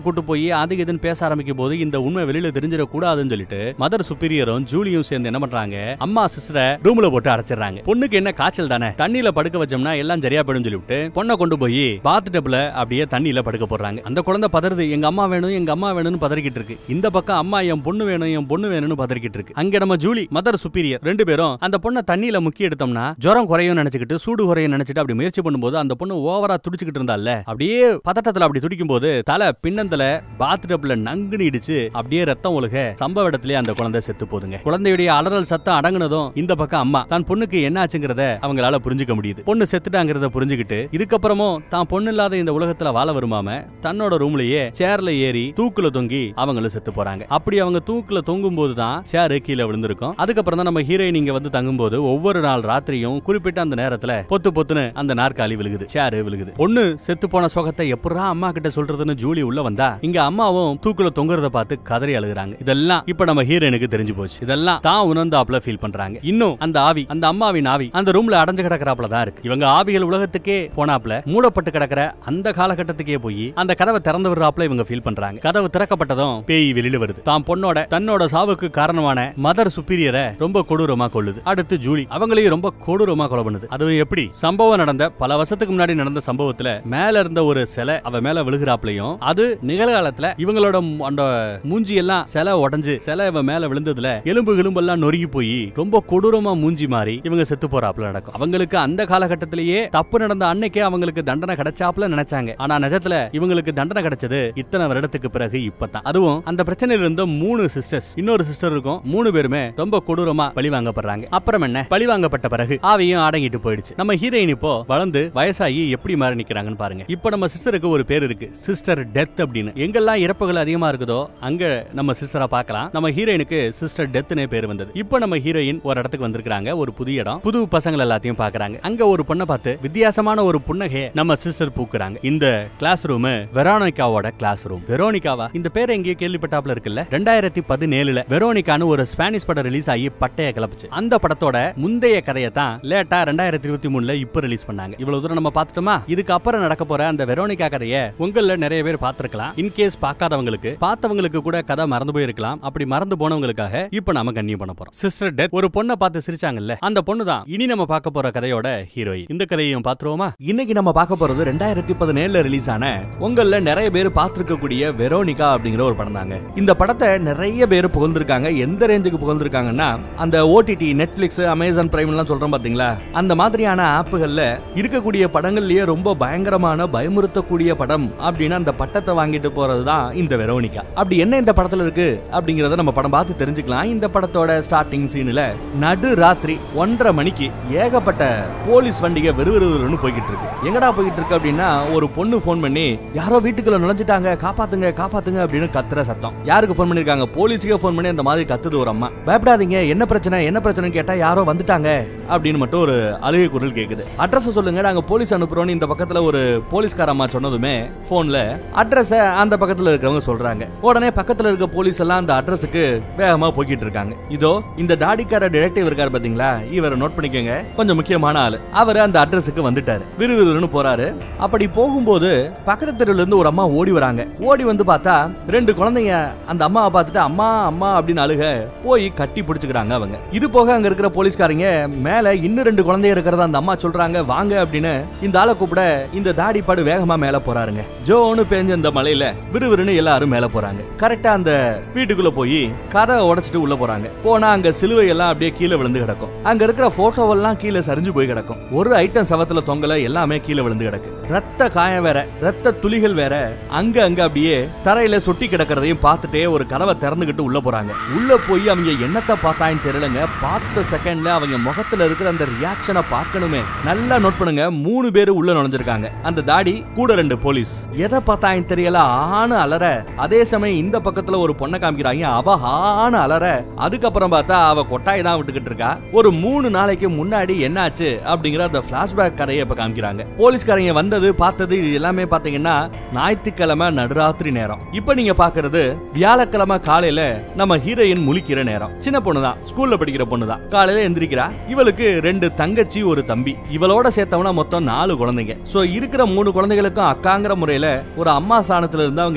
நிறைய அது இதுன்னு பேச ஆரம்பிக்கும் போது இந்த உண்மை வெளியில தெரிஞ்சிட கூடாதுன்னு சொல்லிட்டு மதர் சுப்பீரியரும் ஜூலியும் சேர்ந்து என்ன பண்றாங்க அம்மா சிஸ்டரை ரூம்ல போட்டு அடைச்சிடுறாங்க பொண்ணுக்கு என்ன காய்ச்சல் தானே தண்ணியில படுக்க வச்சோம்னா எல்லாம் சரியா போயிடும் சொல்லிவிட்டு பொண்ணை கொண்டு போய் பாத் டப்ல அப்படியே தண்ணியில படுக்க போடுறாங்க அந்த குழந்தை பதறுது எங்க அம்மா வேணும் எங்க அம்மா வேணும்னு பதறிக்கிட்டு இருக்கு இந்த பக்கம் அம்மா என் பொண்ணு வேணும் என் பொண்ணு வேணும்னு பதறிக்கிட்டு இருக்கு அங்க நம்ம ஜூலி மதர் சுப்பீரியர் ரெண்டு பேரும் அந்த பொண்ணை தண்ணியில முக்கி எடுத்தோம்னா ஜுரம் குறையும் நினைச்சுக்கிட்டு சூடு குறையும் நினைச்சிட்டு அப்படி முயற்சி பண்ணும்போது அந்த பொண்ணு ஓவரா துடிச்சுக்கிட்டு இருந்தால அப்படியே பதட்டத்துல அப்படி துடிக்கும் போது தலை பின்னந்தல பாத் டப்ல நங்குனு இடிச்சு அப்படியே ரத்தம் ஒழுக சம்பவ இடத்திலே அந்த குழந்தை செத்து போதுங்க குழந்தையுடைய அலறல் சத்தம் அடங்குனதும் இந்த பக்கம் அம்மா தான் பொண்ணுக்கு என்ன ஆச்சுங்கிறத அவங்களால புரிஞ்சுக்க முடியுது பொண்ணு செத்துட்டாங்கிறத புரிஞ்சுக்கிட்டு இதுக்கப்புறமும் தான் பொண்ணு இல்லாத இந்த உலகத்துல வாழ வருமாம தன்னோட ரூம்லயே சேர்ல ஏறி தூக்குல தொங்கி அவங்களும் செத்து போறாங்க அப்படி அவங்க தூக்குல தொங்கும் போது தான் சேரு கீழே விழுந்திருக்கும் அதுக்கப்புறம் தான் நம்ம ஹீரோயின் இங்க வந்து தங்கும்போது ஒவ்வொரு நாள் ராத்திரியும் குறிப்பிட்ட அந்த நேரத்துல பொத்து பொத்துன்னு அந்த நாற்காலி விழுகுது சேரு விழுகுது பொண்ணு செத்து போன சோகத்தை எப்படா அம்மா கிட்ட சொல்றதுன்னு ஜூலி உள்ள வந்தா இங்க அம்மாவும் தூக்குல தொங்குறத பார்த்து கதறி அழுகுறாங்க இதெல்லாம் இப்ப நம்ம ஹீரோயினுக்கு தெரிஞ்சு போச்சு இதெல்லாம் தான் உணர்ந்தாப்ல ஃபீல் பண்றாங்க இன்னும் அந்த ஆவி அந்த அம்மாவின் ஆவி அந்த ரூம்ல அடைஞ்சு கிடக்குறாப்ல தான் இருக்கு இவங்க ஆவிகள் உலகத்துக்கே போனாப்ல மூடப்பட்டு கிடக்குற அந்த காலகட்டத்துக்கே போய் அந்த கதவை திறந்து விடுறாப்ல இவங்க ஃபீல் பண்றாங்க கதவு திறக்கப்பட்டதும் பேய் வெளியில வருது தான் பொண்ணோட தன்னோட சாவுக்கு காரணமான மதர் சுப்பீரியரை ரொம்ப கொடூரமா கொள்ளுது அடுத்து ஜூலி அவங்களையும் ரொம்ப கொடூரமா கொலை பண்ணுது அதுவும் எப்படி சம்பவம் நடந்த பல வருஷத்துக்கு முன்னாடி நடந்த சம்பவத்துல மேல இருந்த ஒரு சிலை அவ மேல விழுகிறாப்லயும் அது நிகழ்காலத்துல இவங்களோட மு- அந்த மூஞ்சி எல்லாம் சிலை உடைஞ்சு சிலை இவ மேல விழுந்ததுல எலும்பு எலும்பெல்லாம் நொறுங்கி போய் ரொம்ப கொடூரமா மூஞ்சி மாறி இவங்க செத்து போறாப்ல நடக்கும் அவங்களுக்கு அந்த காலகட்டத்திலேயே தப்பு நடந்த அன்னைக்கே அவங்களுக்கு தண்டனை கிடைச்சாப்ல நினைச்சாங்க ஆனா நிஜத்துல இவங்களுக்கு தண்டனை கிடைச்சது இத்தனை வருடத்துக்கு பிறகு இப்பதான் அதுவும் அந்த பிரச்சனையில இருந்த மூணு சிஸ்டர்ஸ் இன்னொரு சிஸ்டர் இருக்கும் மூணு பேருமே ரொம்ப கொடூரமா பழி வாங்கப்படுறாங்க அப்புறம் என்ன பழி வாங்கப்பட்ட பிறகு ஆவியும் அடங்கிட்டு போயிடுச்சு நம்ம ஹீரோயின் இப்போ வளர்ந்து வயசாகி எப்படி மாறி நிக்கிறாங்கன்னு பாருங்க இப்போ நம்ம சிஸ்டருக்கு ஒரு பேர் இருக்கு சிஸ்டர் டெத் அப்படின்னு எங்கெல்லாம் இறப்புகள் அதிகமா இருக்குதோ அங்க நம்ம சிஸ்டரா பார்க்கலாம் நம்ம ஹீரோயினுக்கு சிஸ்டர் டெத்னே பேர் வந்தது இப்போ நம்ம ஹீரோயின் ஒரு இடத்துக்கு வந்திருக்காங்க ஒரு புதிய இடம் புது பசங்கள் எல்லாத்தையும் பாக்குறாங்க அங்க ஒரு பொண்ணை பார்த்து வித்தியாசமான ஒரு புன்னகையை நம்ம சிஸ்டர் பூக்குறாங்க இந்த கிளாஸ் ரூம் வெரோனிகாவோட கிளாஸ் ரூம் வெரோனிகாவா இந்த பேர் எங்கேயோ கேள்விப்பட்டாப்ல இருக்குல்ல ரெண்டாயிரத்தி பதினேழுல வெரோனிகான்னு ஒரு ஸ்பானிஷ் படம் ரிலீஸ் ஆகி பட்டைய கிளப்புச்சு அந்த படத்தோட முந்தைய கதையை தான் லேட்டா ரெண்டாயிரத்தி இருபத்தி மூணுல இப்ப ரிலீஸ் பண்ணாங்க இவ்வளவு தூரம் நம்ம பார்த்துட்டோமா இதுக்கு அப்புறம் நடக்க போற அந்த வெரோனிகா கதையை உங்கள நிறைய பேர் பார்த்திருக்கலாம் இன்கேஸ் பார்க்காதவங்களுக்கு பார்த்தவங்களுக்கு கூட கதை மறந்து போயிருக்கலாம் அப்படி மறந்து போனவங்களுக்காக இப்ப நாம கண்ணியம் பண்ண போறோம் சிஸ்டர் டெத் ஒரு பொண்ணை பார்த்து சிரிச்சாங்கல்ல அந்த பொண்ணு தான் இனி நம்ம பார்க்க போற கதையோட ஹீரோயின் இந்த கதையையும் பாத்துருவோமா இன்னைக்கு நம்ம பார்க்க போறது ரெண்டாயிரத்தி பதினேழுல ரிலீஸ் ஆன உங்கள நிறைய பேர் பார்த்திருக்கக்கூடிய வெரோனிகா அப்படிங்கிற ஒரு படம் தாங்க இந்த படத்தை நிறைய பேர் புகழ்ந்திருக்காங்க எந்த ரேஞ்சுக்கு புகழ்ந்திருக்காங்கன்னா அந்த ஓடிடி நெட்ஃபிளிக்ஸ் அமேசான் பிரைம் எல்லாம் சொல்றோம் பாத்தீங்களா அந்த மாதிரியான ஆப்புகள்ல இருக்கக்கூடிய படங்கள்லயே ரொம்ப பயங்கரமான பயமுறுத்தக்கூடிய படம் அப்படின்னு அந்த பட்டத்தை வாங்கிட்டு போறது தான் இந்த வெரோனிகா அப்படி என்ன இந்த படத்துல இருக்கு அப்படிங்கறத நம்ம படம் பார்த்து தெரிஞ்சுக்கலாம் இந்த படத்தோட ஸ்டார்டிங் சீன்ல நடு ராத்திரி ஒன்றரை மணிக்கு ஏகப்பட்ட போலீஸ் வண்டிக வெறுவெறுன்னு போய்கிட்டு இருக்கு எங்கடா போய்கிட்டு இருக்கு அப்படின்னா ஒரு பொண்ணு ஃபோன் பண்ணி யாரோ வீட்டுக்குள்ள நுழைஞ்சிட்டாங்க காப்பாத்துங்க காப்பாத்துங்க அப்படின்னு கத்துற சத்தம் யாருக்கு ஃபோன் பண்ணிருக்காங்க போலீஸுக்கே ஃபோன் பண்ணி அந்த மாதிரி கத்துது ஒரு அம்மா பயப்படாதீங்க என்ன பிரச்சனை என்ன பிரச்சனைன்னு கேட்டா யாரோ வந்துட்டாங்க அப்படின்னு மட்டும் ஒரு அழுகை குரல் கேக்குது அட்ரஸ் சொல்லுங்க நாங்க போலீஸ் அனுப்புறோம்னு இந்த பக்கத்துல ஒரு போலீஸ்கார அம்மா சொன்னதுமே போன்ல அட்ரஸ் அந்த பக்கத்துல இருக்கிறவங்க சொல்றாங்க உடனே பக்கத்துல இருக்க போலீஸ் எல்லாம் அந்த அட்ரஸுக்கு வேகமா போய்கிட்டு இருக்காங்க இதோ இந்த தாடிக்கார டிடெக்டிவ் இருக்காரு பாத்தீங்களா இவரை நோட் பண்ணிக்கோங்க கொஞ்சம் முக்கியமான ஆளு அவர் அந்த அட்ரஸுக்கு வந்துட்டாரு விறுவிறுன்னு போறாரு அப்படி போகும்போது பக்கத்து தெருவுல இருந்து ஒரு அம்மா ஓடி வராங்க ஓடி வந்து பார்த்தா ரெண்டு குழந்தைங்க அந்த அம்மாவை பார்த்துட்டு அம்மா அம்மா அப்படின்னு அழுக போய் கட்டி பிடிச்சுக்கிறாங்க அவங்க இது போக அங்க இருக்கிற போலீஸ்காரங்க மேல இன்னும் ரெண்டு குழந்தைங்க இருக்கிறத அந்த அம்மா சொல்றாங்க வாங்க அப்படின்னு இந்த ஆளை கூப்பிட இந்த தாடி பாடு வேகமா மேல போறாருங்க ஜோன்னு பேஞ்ச இந்த மலையில விறுவிறுன்னு எல்லாரும் மேல போறாங்க கரெக்டா அந்த வீட்டுக்குள்ள போய் கதவை உடைச்சிட்டு உள்ள போறாங்க போனா அங்க சிலுவை எல்லாம் அப்படியே கீழே விழுந்து கிடக்கும் அங்க இருக்கிற போட்டோவெல்லாம் கீழே சரிஞ்சு போய் கிடக்கும் ஒரு ஐட்டம் சவத்துல தொங்கல எல்லாமே கீழே விழுந்து கிடக்கு ரத்த காயம் வேற ரத்த துளிகள் வேற அங்க அங்க அப்படியே தரையில சொட்டி கிடக்கிறதையும் பார்த்துட்டே ஒரு கதவை திறந்துகிட்டு உள்ள போறாங்க உள்ள போய் அவங்க என்னத்தை பார்த்தான்னு தெரியலங்க பார்த்த செகண்ட்ல அவங்க முகத்துல இருக்கிற அந்த ரியாக்ஷனை பார்க்கணுமே நல்லா நோட் பண்ணுங்க மூணு பேர் உள்ள நுழைஞ்சிருக்காங்க அந்த தாடி கூட ரெண்டு போலீஸ் எதை பார்த்தான்னு தெரியல ஆணு அலற அதே சமயம் இந்த பக்கத்துல ஒரு பொண்ணை காமிக்கிறாங்க அவ ஆணு அலற அதுக்கப்புறம் பார்த்தா அவ கொட்டாய் தான் விட்டுக்கிட்டு இருக்கா ஒரு மூணு நாளைக்கு முன்னாடி என்னாச்சு அப்படிங்கிற அந்த பிளாஷ்பேக் கதையை இப்ப காமிக்கிறாங்க போலீஸ்காரங்க வந்தது பார்த்தது இது எல்லாமே பாத்தீங்கன்னா ஞாயிற்றுக்கிழமை நடுராத்திரி நேரம் இப்ப நீங்க பாக்குறது வியாழக்கிழமை காலையில நம்ம ஹீரோயின் முழிக்கிற நேரம் சின்ன பொண்ணு தான் ஸ்கூல்ல படிக்கிற பொண்ணு தான் காலையில எந்திரிக்கிறா இவளுக்கு ரெண்டு தங்கச்சி ஒரு தம்பி இவளோட சேர்த்தவனா மொத்தம் நாலு குழந்தைங்க சோ இருக்கிற மூணு குழந்தைகளுக்கும் அக்காங்கிற முறையில ஒரு அம்மா ஸ்தானத்துல இருந்து அவங்க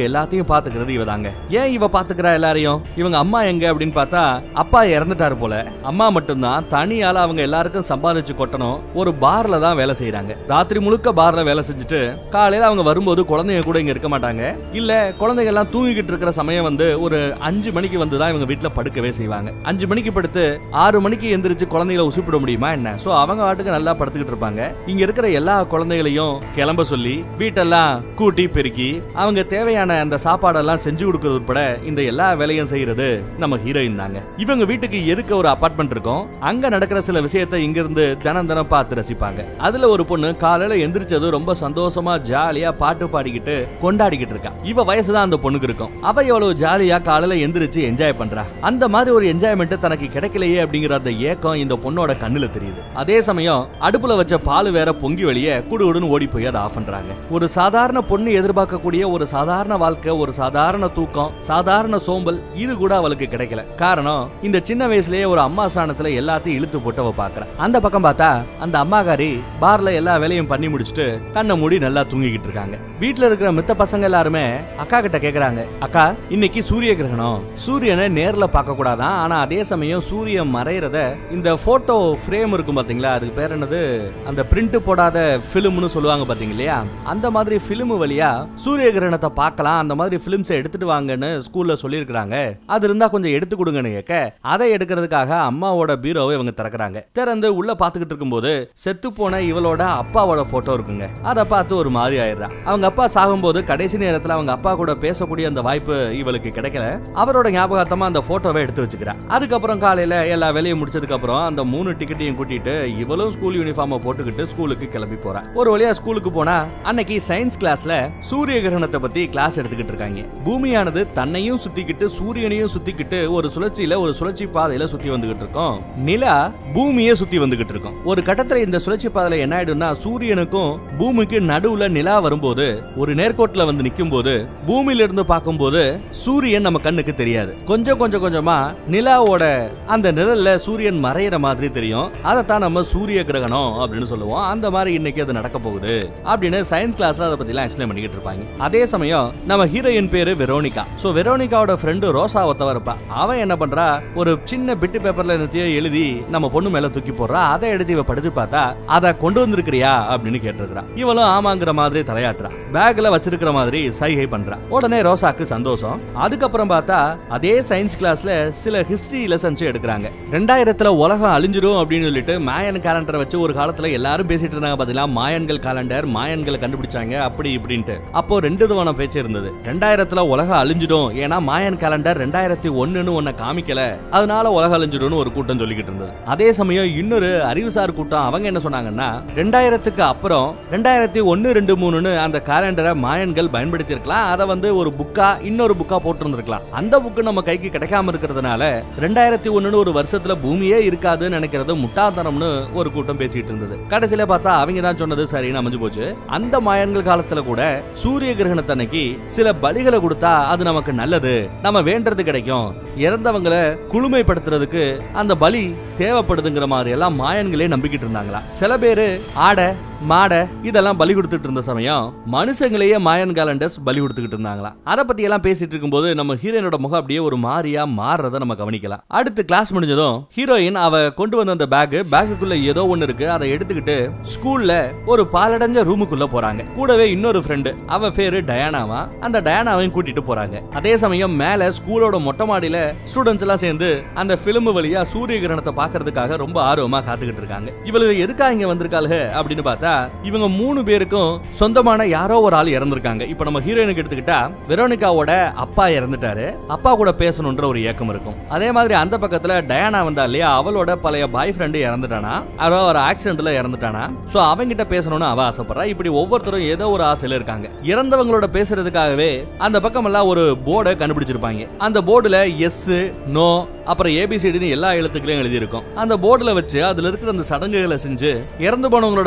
எல்லாத்தையும் பாத்துக்கிறது இவ தாங்க ஏன் இவ பாத்துக்கிறா எல்லாரையும் இவங்க அம்மா எங்க அப்படின்னு பார்த்தா அப்பா இறந்துட்டாரு போல அம்மா மட்டும்தான் தனியால அவங்க எல்லாருக்கும் சம்பாதிச்சு கொட்டணும் ஒரு பார்ல தான் வேலை செய்யறாங்க ராத்திரி முழுக்க பார்ல வேலை செஞ்சுட்டு காலையில அவங்க வரும்போது குழந்தைங்க கூட இங்க இருக்க மாட்டாங்க இல்ல குழந்தைங்க எல்லாம் தூங்கிக்கிட்டு இருக்கிற சமயம் வந்து ஒரு அஞ்சு மணிக்கு வந்து தான் இவங்க வீட்டுல படுக்கவே செய்வாங்க அஞ்சு மணிக்கு படுத்து ஆறு மணிக்கு எந்திரிச்சு குழந்தைகளை உசுப்பிட முடியுமா என்ன சோ அவங்க வாட்டுக்கு நல்லா படுத்துக்கிட்டு இருப்பாங்க இங்க இருக்கிற எல்லா குழந்தைகளையும் கிளம்ப சொல்லி வீட்டெல்லாம் கூட்டி பெருக்கி அவங்க தேவையான அந்த சாப்பாடெல்லாம் செஞ்சு கொடுக்கறது உட்பட இந்த எல்லா வேலையும் செய்யறது நம்ம ஹீரோயின் தாங்க இவங்க வீட்டுக்கு எதுக்க ஒரு அபார்ட்மெண்ட் இருக்கும் அங்க நடக்கிற சில விஷயத்தை இங்க இருந்து தினம் தினம் பார்த்து ரசிப்பாங்க அதுல ஒரு பொண்ணு காலையில எந்திரிச்சது ரொம்ப சந்தோஷமா ஜாலியா பாட்டு பாடிக்கிட்டு கொண்டாடிக்கிட்டு இருக்கா இவ வயசுதான் அந்த பொண்ணுக்கு இருக்கும் அவ எவ்வளவு ஜாலியா காலையில எந்திரிச்சு என்ஜாய் பண்றா அந்த மாதிரி ஒரு என்ஜாய்மெண்ட் தனக்கு கிடைக்கலையே அப்படிங்கிற அந்த ஏக்கம் இந்த பொண்ணோட கண்ணுல தெரியுது அதே சமயம் அடுப்புல வச்ச பால் வேற பொங்கி வெளியே குடுகுடுன்னு ஓடி போய் அதை ஆஃப் பண்றாங்க ஒரு சாதாரண பொண்ணு எதிர்பார்க்கக்கூடிய ஒரு சாதாரண வாழ்க்கை ஒரு சாதாரண தூக்கம் சாதாரண சோம்பல் இது கூட அவளுக்கு கிடைக்கல காரணம் இந்த சின்ன வயசுலயே ஒரு அம்மா ஸ்தானத்துல எல்லாத்தையும் இழுத்து போட்டு அவ பாக்குறா அந்த பக்கம் பார்த்தா அந்த அம்மாக்காரி பார்ல எல்லா வேலையும் பண்ணி முடிச்சுட்டு கண்ணை மூடி நல்லா தூங்கிக்கிட்டு இருக்காங்க வீட்ல இருக்கிற மித்த பசங்க எல்லாருமே அக்கா கிட்ட கேக்குறாங்க அக்கா இன்னைக்கு சூரிய கிரகணம் சூரியனை நேர்ல பார்க்க கூடாதான் ஆனா அதே சமயம் சூரியன் மறையறத இந்த போட்டோ ஃப்ரேம் இருக்கும் பாத்தீங்களா அதுக்கு பேர் என்னது அந்த பிரிண்ட் போடாத பிலிம்னு சொல்லுவாங்க பாத்தீங்க இல்லையா அந்த மாதிரி பிலிம் வழியா சூரிய கிரகணத்தை பார்க்கலாம் அந்த மாதிரி பிலிம்ஸை எடுத்துட்டு வாங்கன்னு ஸ்கூல்ல சொல்லியிருக்கிறாங்க அது இருந்தா கொஞ்சம் எடுத்து கொடுங்கன்னு கேட்க அதை எடுக்கிறதுக்காக அம்மாவோட பீரோவை இவங்க திறக்கறாங்க திறந்து உள்ள பாத்துக்கிட்டு இருக்கும்போது செத்து போன இவளோட அப்பாவோட போட்டோ இருக்குங்க அதை பார்த்து ஒரு மாதிரி ஆயிடுறா அவங்க அப்பா சாகும்போது கடைசி நேரத்துல அவங்க அப்பா கூட பேசக்கூடிய அந்த வாய்ப்பு இவளுக்கு கிடைக்கல அவரோட ஞாபகார்த்தமா அந்த போட்டோவை எடுத்து வச்சுக்கிறா அதுக்கப்புறம் காலையில எல்லா வேலையும் முடிச்சதுக்கு அப்புறம் அந்த மூணு டிக்கெட்டையும் கூட்டிட்டு இவளும் ஸ்கூல் யூனிஃபார்மை போட்டுக்கிட்டு ஸ்கூலுக்கு கிளம்பி போறா ஒரு வழியா ஸ்கூலுக்கு போனா அன்னைக்கு சயின்ஸ் கிளாஸ்ல சூரிய கிரகணத்தை பத்தி கிளாஸ் எடுத்துக்கிட்டு இருக்காங்க பூமியானது தன்னையும் சுத்திக்கிட்டு சூரியனையும் சுத்திக்கிட்டு ஒரு சுழற்சியில ஒரு சுழற்சி பாதையில சுத்தி வந்துகிட்டு இருக்கோம் நிலா பூமியை சுத்தி வந்துகிட்டு இருக்கும் ஒரு கட்டத்துல இந்த சுழற்சி பாதையில என்ன ஆயிடும்னா சூரியனுக்கும் பூமிக்கு நடுவுல நிலா வரும்போது ஒரு நேர்கோட்டுல வந்து நிக்கும் போது பூமியில இருந்து பார்க்கும்போது சூரியன் நம்ம கண்ணுக்கு தெரியாது கொஞ்சம் கொஞ்சம் கொஞ்சமா நிலாவோட அந்த நிழல்ல சூரியன் மறையிற மாதிரி தெரியும் அதைத்தான் நம்ம சூரிய கிரகணம் அப்படின்னு சொல்லுவோம் அந்த மாதிரி இன்னைக்கு அது நடக்க போகுது அப்படின்னு சயின்ஸ் கிளாஸ்ல அதை பத்தி எல்லாம் எக்ஸ்பிளைன் பண்ணிக்கிட்டு இருப்பாங்க அதே சமயம் நம்ம ஹீரோயின் பேரு வெரோனிகா சோ வெரோனிகாவோட ஃப்ரெண்டு ரோசா ஒத்தவ இருப்பா அவன் என்ன பண்றா ஒரு சின்ன பிட்டு பேப்பர்ல என்னத்தையோ எழுதி நம்ம பொண்ணு மேல தூக்கி போடுறா அதை எடுத்து இவ படிச்சு பார்த்தா அதை கொண்டு வந்திருக்கிறியா அப்படின்னு கேட்டிருக்கிறா இவளும் ஆமாங்கிற மாதிரி தலையாட்டுறா பேக்ல வச்சிருக்கிற மாதிரி சைகை பண்றா உடனே ரோசாக்கு சந்தோஷம் அதுக்கப்புறம் பார்த்தா அதே சயின்ஸ் கிளாஸ்ல சில ஹிஸ்டரி லெசன்ஸ் எடுக்கிறாங்க ரெண்டாயிரத்துல உலகம் அழிஞ்சிரும் அப்படின்னு சொல்லிட்டு மாயன் கேலண்டரை வச்சு ஒரு காலத்துல எல்லாரும் பேசிட்டு இருந்தாங்க பாத்தீங்களா மாயன்கள் காலண்டர் மாயன்களை கண்டுபிடிச்சாங்க அப்படி இப்படின்ட்டு அப்போ ரெண்டு விதமான பேச்சு இருந்தது ரெண்டாயிரத்துல உலகம் அழிஞ்சிடும் ஏன்னா மாயன் கேலண்டர் ரெண்டாயிரத்தி ஒண்ணுன்னு ஒன்ன காமிக்கல அதனால உலகம் அழிஞ்சிடும்னு ஒரு கூட்டம் சொல்லிக்கிட்டு இருந்தது அதே சமயம் இன்னொரு அறிவுசார் கூட்டம் அவங்க என்ன சொன்னாங்கன்னா ரெண்டாயிரத்துக்கு அப்புறம் ரெண்டாயிரத்தி ஒன்னு ரெண்டு மூணுன்னு அந்த கேலண்டரை மாயன்கள் பயன்படுத்தி இருக்கலாம் அதை வந்து ஒரு புக்கா இன்னொரு புக்கா போட்டிருந்திருக்கலாம் அந்த புக்கு நம்ம கைக்கு கிடைக்காம இருக்கிறதுனால ரெண்டாயிரத்தி ஒண்ணுன்னு ஒரு வருஷத்துல பூமியே இருக்காதுன்னு நினைக்கிறது முட்டாள்தனம்னு ஒரு கூட்டம் பேசிட்டு இருந்தது கடைசியில பார்த்தா அவங்க தான் சொன்னது சரின்னு அமைஞ்சு போச்சு அந்த மாயன்கள் காலத்துல கூட சூரிய கிரகணத்தன்னைக்கு சில பலிகளை கொடுத்தா அது நமக்கு நல்லது நம்ம வேண்டது கிடைக்கும் இறந்தவங்களை குளுமைப்படுத்துறதுக்கு அந்த பலி தேவைப்படுதுங்கிற மாதிரி எல்லாம் மாயன்களே நம்பிக்கிட்டு இருந்தாங்களா சில பேரு ஆடை மாடை இதெல்லாம் பலி கொடுத்துட்டு இருந்த சமயம் மனுஷங்களையே மாயன் கேலண்டர்ஸ் பலி கொடுத்துக்கிட்டு இருந்தாங்களா அதை பத்தி எல்லாம் பேசிட்டு இருக்கும்போது நம்ம ஹீரோயினோட முகம் அப்படியே ஒரு மாறியா மாறுறத நம்ம கவனிக்கலாம் அடுத்து கிளாஸ் முடிஞ்சதும் ஹீரோயின் அவ கொண்டு வந்த அந்த பேக் பேக்குக்குள்ள ஏதோ ஒண்ணு இருக்கு அதை எடுத்துக்கிட்டு ஸ்கூல்ல ஒரு பாலடைஞ்ச ரூமுக்குள்ள போறாங்க கூடவே இன்னொரு ஃப்ரெண்டு அவ பேரு டயானாவா அந்த டயானாவையும் கூட்டிட்டு போறாங்க அதே சமயம் மேல ஸ்கூலோட மொட்டை மாடியில ஸ்டூடெண்ட்ஸ் எல்லாம் சேர்ந்து அந்த பிலிம் வழியா சூரிய கிரகணத்தை பாக்குறதுக்காக ரொம்ப ஆர்வமா காத்துக்கிட்டு இருக்காங்க இவளுக்கு எதுக்கா இங்க வந்திருக்காளுக அப்படின்னு பார்த்தா இவங்க மூணு பேருக்கும் சொந்தமான யாரோ ஒரு ஆள் இறந்திருக்காங்க இப்ப நம்ம ஹீரோயினுக்கு எடுத்துக்கிட்டா வெரோனிகாவோட அப்பா இறந்துட்டாரு அப்பா கூட பேசணுன்ற ஒரு ஏக்கம் இருக்கும் அதே மாதிரி அந்த பக்கத்துல டயானா வந்தா இல்லையா அவளோட பழைய பாய் ஃப்ரெண்டு இறந்துட்டானா அவ ஒரு ஆக்சிடென்ட்ல இறந்துட்டானா சோ அவங்கிட்ட பேசணும்னு அவ ஆசைப்படுறா இப்படி ஒவ்வொருத்தரும் ஏதோ ஒரு ஆசையில இருக்காங்க இறந்தவங்களோட பேசுறதுக்காகவே அந்த பக்கம் எல்லாம் ஒரு போர்டை கண்டுபிடிச்சிருப்பாங்க அந்த போர்டுல எஸ் நோ அப்புறம் ஏபிசிடின்னு எல்லா எழுத்துக்களையும் எழுதியிருக்கும் அந்த போர்டுல வச்சு அதுல இருக்கிற அந்த சடங்குகளை செஞ்சு இறந்து போனவங்களோட பேரை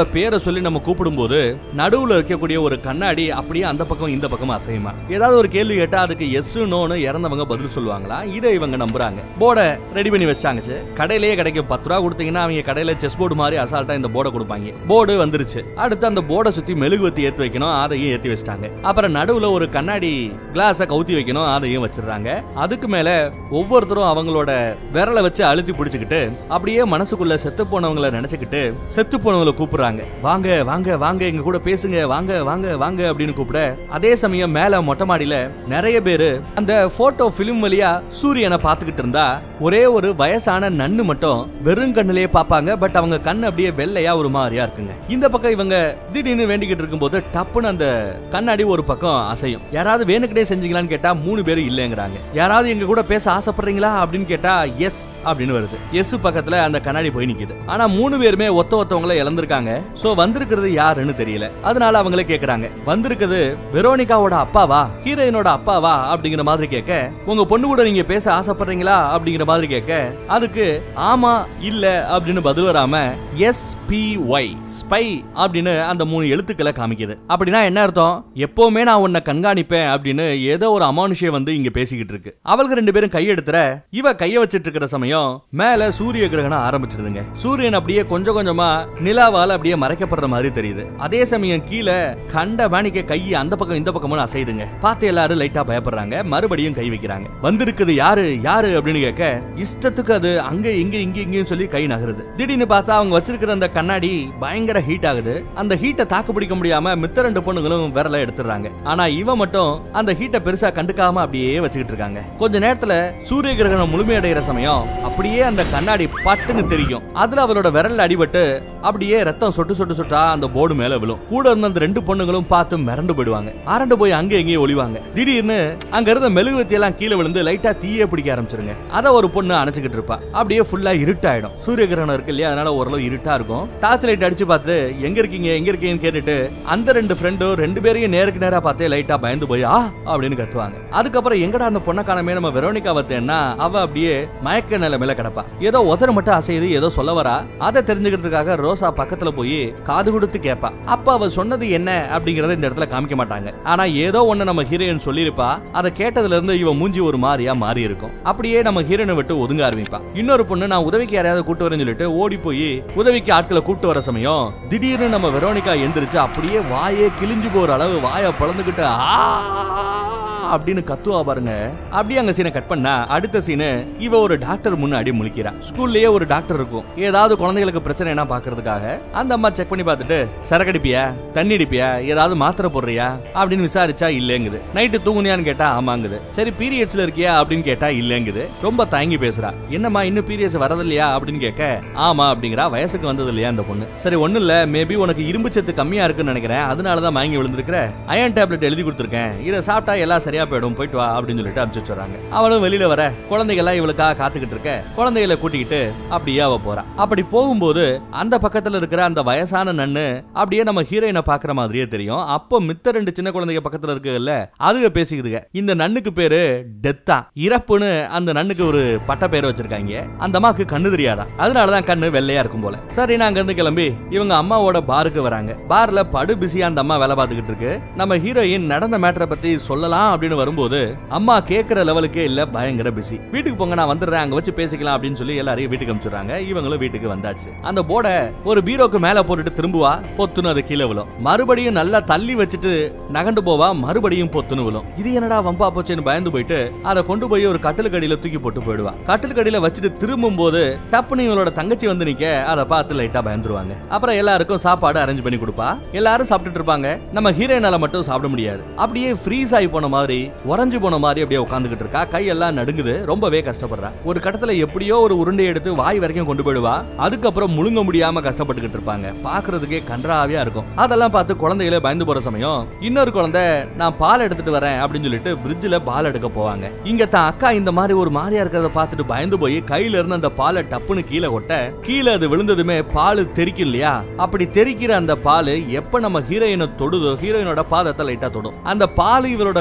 சொல்லி நம்ம கூப்பிடும்போது நடுவுல இருக்கக்கூடிய ஒரு கண்ணாடி அப்படியே அந்த பக்கம் இந்த பக்கம் அசையுமா ஏதாவது ஒரு கேள்வி கேட்டா அதுக்கு எஸ் நோன்னு இறந்தவங்க பதில் சொல்லுவாங்களா இதை இவங்க நம்புறாங்க போர்டை ரெடி பண்ணி வச்சாங்க கடையிலேயே கிடைக்கும் பத்து ரூபா கொடுத்தீங்கன்னா அவங்க கடையில செஸ் போர்டு மாதிரி அசால்ட்டா இந்த போர்டை கொடுப்பாங்க போர்டு வந்துருச்சு அடுத்து அந்த போர்டை சுத்தி மெழுகுவத்தி ஏத்தி வைக்கணும் அதையும் ஏத்தி வச்சிட்டாங்க அப்புறம் நடுவுல ஒரு கண்ணாடி கிளாஸ கவுத்தி வைக்கணும் அதையும் வச்சிடுறாங்க அதுக்கு மேல ஒவ்வொருத்தரும் அவங்களோட விரலை வச்சு அழுத்தி பிடிச்சுக்கிட்டு அப்படியே மனசுக்குள்ள செத்து போனவங்கள நினைச்சுக்கிட்டு செத்து போனவங்கள கூப்பிடுறாங்க வாங்க வாங்க வாங்க எங்க கூட பேசுங்க வாங்க வாங்க வாங்க அப்படின்னு கூப்பிட அதே சமயம் மேல மொட்டை மாடியில நிறைய பேரு அந்த போட்டோ பிலிம் வழியா சூரியனை பார்த்துக்கிட்டு இருந்தா ஒரே ஒரு வயசான நன்னு மட்டும் வெறும் கண்ணுலயே பார்ப்பாங்க பட் அவங்க கண் அப்படியே வெள்ளையா ஒரு மாதிரியா இருக்குங்க இந்த பக்கம் இவங்க திடீர்னு வேண்டிக்கிட்டு இருக்கும்போது டப்புன்னு அந்த கண்ணாடி ஒரு பக்கம் அசையும் யாராவது வேணுக்கிட்டே செஞ்சீங்களான்னு கேட்டா மூணு பேர் இல்லைங்கிறாங்க யாராவது எங்க கூட பேச ஆசைப்படுறீங்களா அப்படின்னு கேட்டா எஸ் அப்படின்னு வருது எஸ் பக்கத்துல அந்த கண்ணாடி போய் நிக்குது ஆனா மூணு பேருமே ஒத்த ஒத்தவங்கள இழந்திருக்காங்க சோ வந்திருக்கிறது யாருன்னு தெரியல அதனால அவங்களே கேக்குறாங்க வந்திருக்கிறது வெரோனிகாவோட அப்பாவா ஹீரோயினோட அப்பாவா அப்படிங்கிற மாதிரி கேட்க உங்க பொண்ணு கூட நீங்க பேச ஆசைப்படுறீங்களா அப்படிங்கிற மாதிரி கேட்க அதுக்கு ஆமா இல்ல அப்படின்னு பதில் வராம எஸ் பி ஒய் ஸ்பை அப்படின்னு அந்த மூணு எழுத்துக்களை காமிக்குது அப்படின்னா என்ன அர்த்தம் எப்பவுமே நான் உன்னை கண்காணிப்பேன் அப்படின்னு ஏதோ ஒரு அமானுஷியம் வந்து இங்க பேசிக்கிட்டு இருக்கு அவளுக்கு ரெண்டு பேரும் கையெடுத்துற இவ கைய வச்சிட்டு இருக்கிற சமயம் மேல சூரிய கிரகணம் ஆரம்பிச்சிருதுங்க சூரியன் அப்படியே கொஞ்சம் கொஞ்சமா நிலாவால அப்படியே மறைக்கப்படுற மாதிரி தெரியுது அதே சமயம் கீழே கண்ட வாணிக்க கை அந்த பக்கம் இந்த பக்கமும் அசையுதுங்க பார்த்து எல்லாரும் லைட்டா பயப்படுறாங்க மறுபடியும் கை வைக்கிறாங்க வந்திருக்குது யாரு யாரு அப்படின்னு கேட்க இஷ்டத்துக்கு அது அங்க இங்க இங்க இங்கன்னு சொல்லி கை நகருது திடீர்னு பார்த்தா அவங்க வச்சிருக்கிற அந்த கண்ணாடி பயங்கர ஹீட் ஆகுது அந்த ஹீட்டை தாக்கு பிடிக்க முடியாம மித்த ரெண்டு பொண்ணுங்களும் விரல எடுத்துறாங்க ஆனா இவ மட்டும் அந்த ஹீட்டை பெருசா கண்டுக்காம அப்படியே வச்சுக்கிட்டு இருக்காங்க கொஞ்ச நேரத்துல சூரிய கிரகணம் முழுமையடைகிற சமயம் அப்படியே அந்த கண்ணாடி பட்டுன்னு தெரியும் அதுல அவரோட விரல்ல அடிபட்டு அப்படியே ரத்தம் சொட்டு சொட்டு சொட்டா அந்த போர்டு மேல விழும் கூட இருந்த அந்த ரெண்டு பொண்ணுங்களும் பார்த்து மிரண்டு போயிடுவாங்க அரண்டு போய் அங்க எங்கேயும் ஒளிவாங்க திடீர்னு அங்க இருந்த மெழுகுவத்தி எல்லாம் கீழே விழுந்து லைட்டா தீயே பிடிக்க ஆரம்பிச்சிருங்க அத ஒரு பொண்ணு அணைச்சுக்கிட்டு இருப்பா அப்படியே ஃபுல்லா இருட்டாயிடும் சூரிய கிரகணம் இருக்கு இல்லையா அதனால ஓரளவு இருட்டா இருக்கும் டார்ச் லைட் அடிச்சு பார்த்து எங்க இருக்கீங்க எங்க இருக்கீங்கன்னு கேட்டுட்டு அந்த ரெண்டு ஃப்ரெண்டும் ரெண்டு பேரையும் நேருக்கு நேரா பார்த்து லைட்டா பயந்து போய் ஆ அப்படின்னு கத்துவாங்க அதுக்கப்புறம் எங்கடா அந்த பொண்ணை காணமே நம்ம வெரோனிகா வத்தேன்னா அவ அப்படியே மயக்க நிலைமையில கிடப்பா ஏதோ உதர மட்டும் அசையுது ஏதோ சொல்ல வரா அதை தெரிஞ்சுக்கிறதுக்காக ரோசா பக்கத்துல போய் காது கொடுத்து கேட்பா அப்ப அவ சொன்னது என்ன அப்படிங்கறத இந்த இடத்துல காமிக்க மாட்டாங்க ஆனா ஏதோ ஒண்ணு நம்ம ஹீரோயின் சொல்லியிருப்பா அதை கேட்டதுல இருந்து இவ மூஞ்சி ஒரு மாதிரியா மாறி இருக்கும் அப்படியே நம்ம ஹீரோனை விட்டு ஒதுங்க ஆரம்பிப்பா இன்னொரு பொண்ணு நான் உதவிக்கு யாரையாவது கூட்டு வரேன்னு சொல்லிட்டு ஓடி போய் உதவிக்கு ஆட்களை கூட்டு வர சமயம் திடீர்னு நம்ம வெரோனிகா எந்திரிச்சு அப்படியே வாயே கிழிஞ்சு போற அளவு வாயை பிளந்துகிட்டு ஆ அப்படின்னு கத்துவா பாருங்க அப்படியே அங்க சீனை கட் பண்ணா அடுத்த சீனு இவ ஒரு டாக்டர் முன்னாடி முழிக்கிறா ஸ்கூல்லயே ஒரு டாக்டர் இருக்கும் ஏதாவது குழந்தைகளுக்கு பிரச்சனை என்ன பாக்குறதுக்காக அந்த அம்மா செக் பண்ணி பார்த்துட்டு சரக்கு அடிப்பியா தண்ணி அடிப்பியா ஏதாவது மாத்திரை போடுறியா அப்படின்னு விசாரிச்சா இல்லங்குது நைட்டு தூங்குனியான்னு கேட்டா ஆமாங்குது சரி பீரியட்ஸ்ல இருக்கியா அப்படின்னு கேட்டா இல்லங்குது ரொம்ப தயங்கி பேசுறா என்னம்மா இன்னும் பீரியட்ஸ் வரதில்லையா அப்படின்னு கேட்க ஆமா அப்படிங்கிறா வயசுக்கு வந்தது இல்லையா அந்த பொண்ணு சரி ஒண்ணும் இல்ல மேபி உனக்கு இரும்பு சத்து கம்மியா இருக்குன்னு நினைக்கிறேன் அதனாலதான் மயங்கி விழுந்திருக்கிற அயன் டேப்லெட் எழுதி கொடுத்துருக்கேன் இதை சாப்பிட்டா எல்லாம் சரியா போயிடும் போயிட்டு வா அப்படின்னு சொல்லிட்டு அனுப்பிச்சு வச்சுறாங்க அவளும் வெளியில வர குழந்தைகள்லாம் இவளுக்காக காத்துக்கிட்டு இருக்க குழந்தைகளை கூட்டிக்கிட்டு அப்படியே அவ போறா அப்படி போகும்போது அந்த பக்கத்துல இருக்கிற அந்த வயசான நன்னு அப்படியே நம்ம ஹீரோயினை பாக்குற மாதிரியே தெரியும் அப்போ மித்த ரெண்டு சின்ன குழந்தைங்க பக்கத்துல இருக்குல்ல அதுக பேசிக்குதுங்க இந்த நன்னுக்கு பேரு டெத்தா இறப்புன்னு அந்த நன்னுக்கு ஒரு பட்ட பேர் வச்சிருக்காங்க அந்த அம்மாக்கு கண்ணு தெரியாதான் அதனாலதான் கண்ணு வெள்ளையா இருக்கும் போல சரி நான் அங்க இருந்து கிளம்பி இவங்க அம்மாவோட பாருக்கு வராங்க பார்ல படு பிஸியா அந்த அம்மா வேலை பார்த்துக்கிட்டு இருக்கு நம்ம ஹீரோயின் நடந்த மேட்டரை பத்தி சொல்லலாம் அப்படின்னு வரும்போது அம்மா கேக்குற லெவலுக்கே இல்ல பயங்கர பிஸி வீட்டுக்கு போங்க நான் வந்துடுறேன் அங்க வச்சு பேசிக்கலாம் அப்படின்னு சொல்லி எல்லாரையும் வீட்டுக்கு அனுப்பிச்சுறாங்க இவங்களும் வீட்டுக்கு வந்தாச்சு அந்த போர்டை ஒரு பீரோக்கு மேல போட்டுட்டு திரும்புவா பொத்துன்னு அது கீழே விழும் மறுபடியும் நல்லா தள்ளி வச்சுட்டு நகண்டு போவா மறுபடியும் பொத்துன்னு விழும் இது என்னடா வம்பா போச்சுன்னு பயந்து போயிட்டு அதை கொண்டு போய் ஒரு கட்டிலுக்கடியில தூக்கி போட்டு போயிடுவா கட்டிலுக்கடியில வச்சுட்டு திரும்பும் போது டப்புன்னு இவளோட தங்கச்சி வந்து நிக்க அதை பார்த்து லைட்டா பயந்துருவாங்க அப்புறம் எல்லாருக்கும் சாப்பாடு அரேஞ்ச் பண்ணி கொடுப்பா எல்லாரும் சாப்பிட்டுட்டு இருப்பாங்க நம்ம ஹீரோயினால மட்டும் சாப்பிட முடியாது அப்படியே ஃப்ரீஸ் ஆகி போன மாதிரி உறைஞ்சு போன மாதிரி அப்படியே உட்காந்துக்கிட்டு இருக்கா கையெல்லாம் நடுங்குது ரொம்பவே கஷ்டப்படுறா ஒரு கட்டத்துல எப்படியோ ஒரு உருண்டை எடுத்து வாய் வரைக்கும் கொண்டு போயிடுவா அதுக்கப்புறம் முழுங்க முடியாம கஷ்டப்பட்டுக்கிட்டு இருப்பாங்க பாக்குறதுக்கே கன்றாவியா இருக்கும் அதெல்லாம் பார்த்து குழந்தைகளே பயந்து போற சமயம் இன்னொரு குழந்தை நான் பால் எடுத்துட்டு வரேன் அப்படின்னு சொல்லிட்டு பிரிட்ஜில் பால் எடுக்க போவாங்க இங்க தான் அக்கா இந்த மாதிரி ஒரு மாதிரியா இருக்கிறத பார்த்துட்டு பயந்து போய் கையில இருந்து அந்த பாலை டப்புன்னு கீழே கொட்ட கீழே அது விழுந்ததுமே பால் தெரிக்கும் இல்லையா அப்படி தெரிக்கிற அந்த பால் எப்ப நம்ம ஹீரோயினை தொடுதோ ஹீரோயினோட பாதத்தை லைட்டா தொடும் அந்த பால் இவரோட கால்ல பட்ட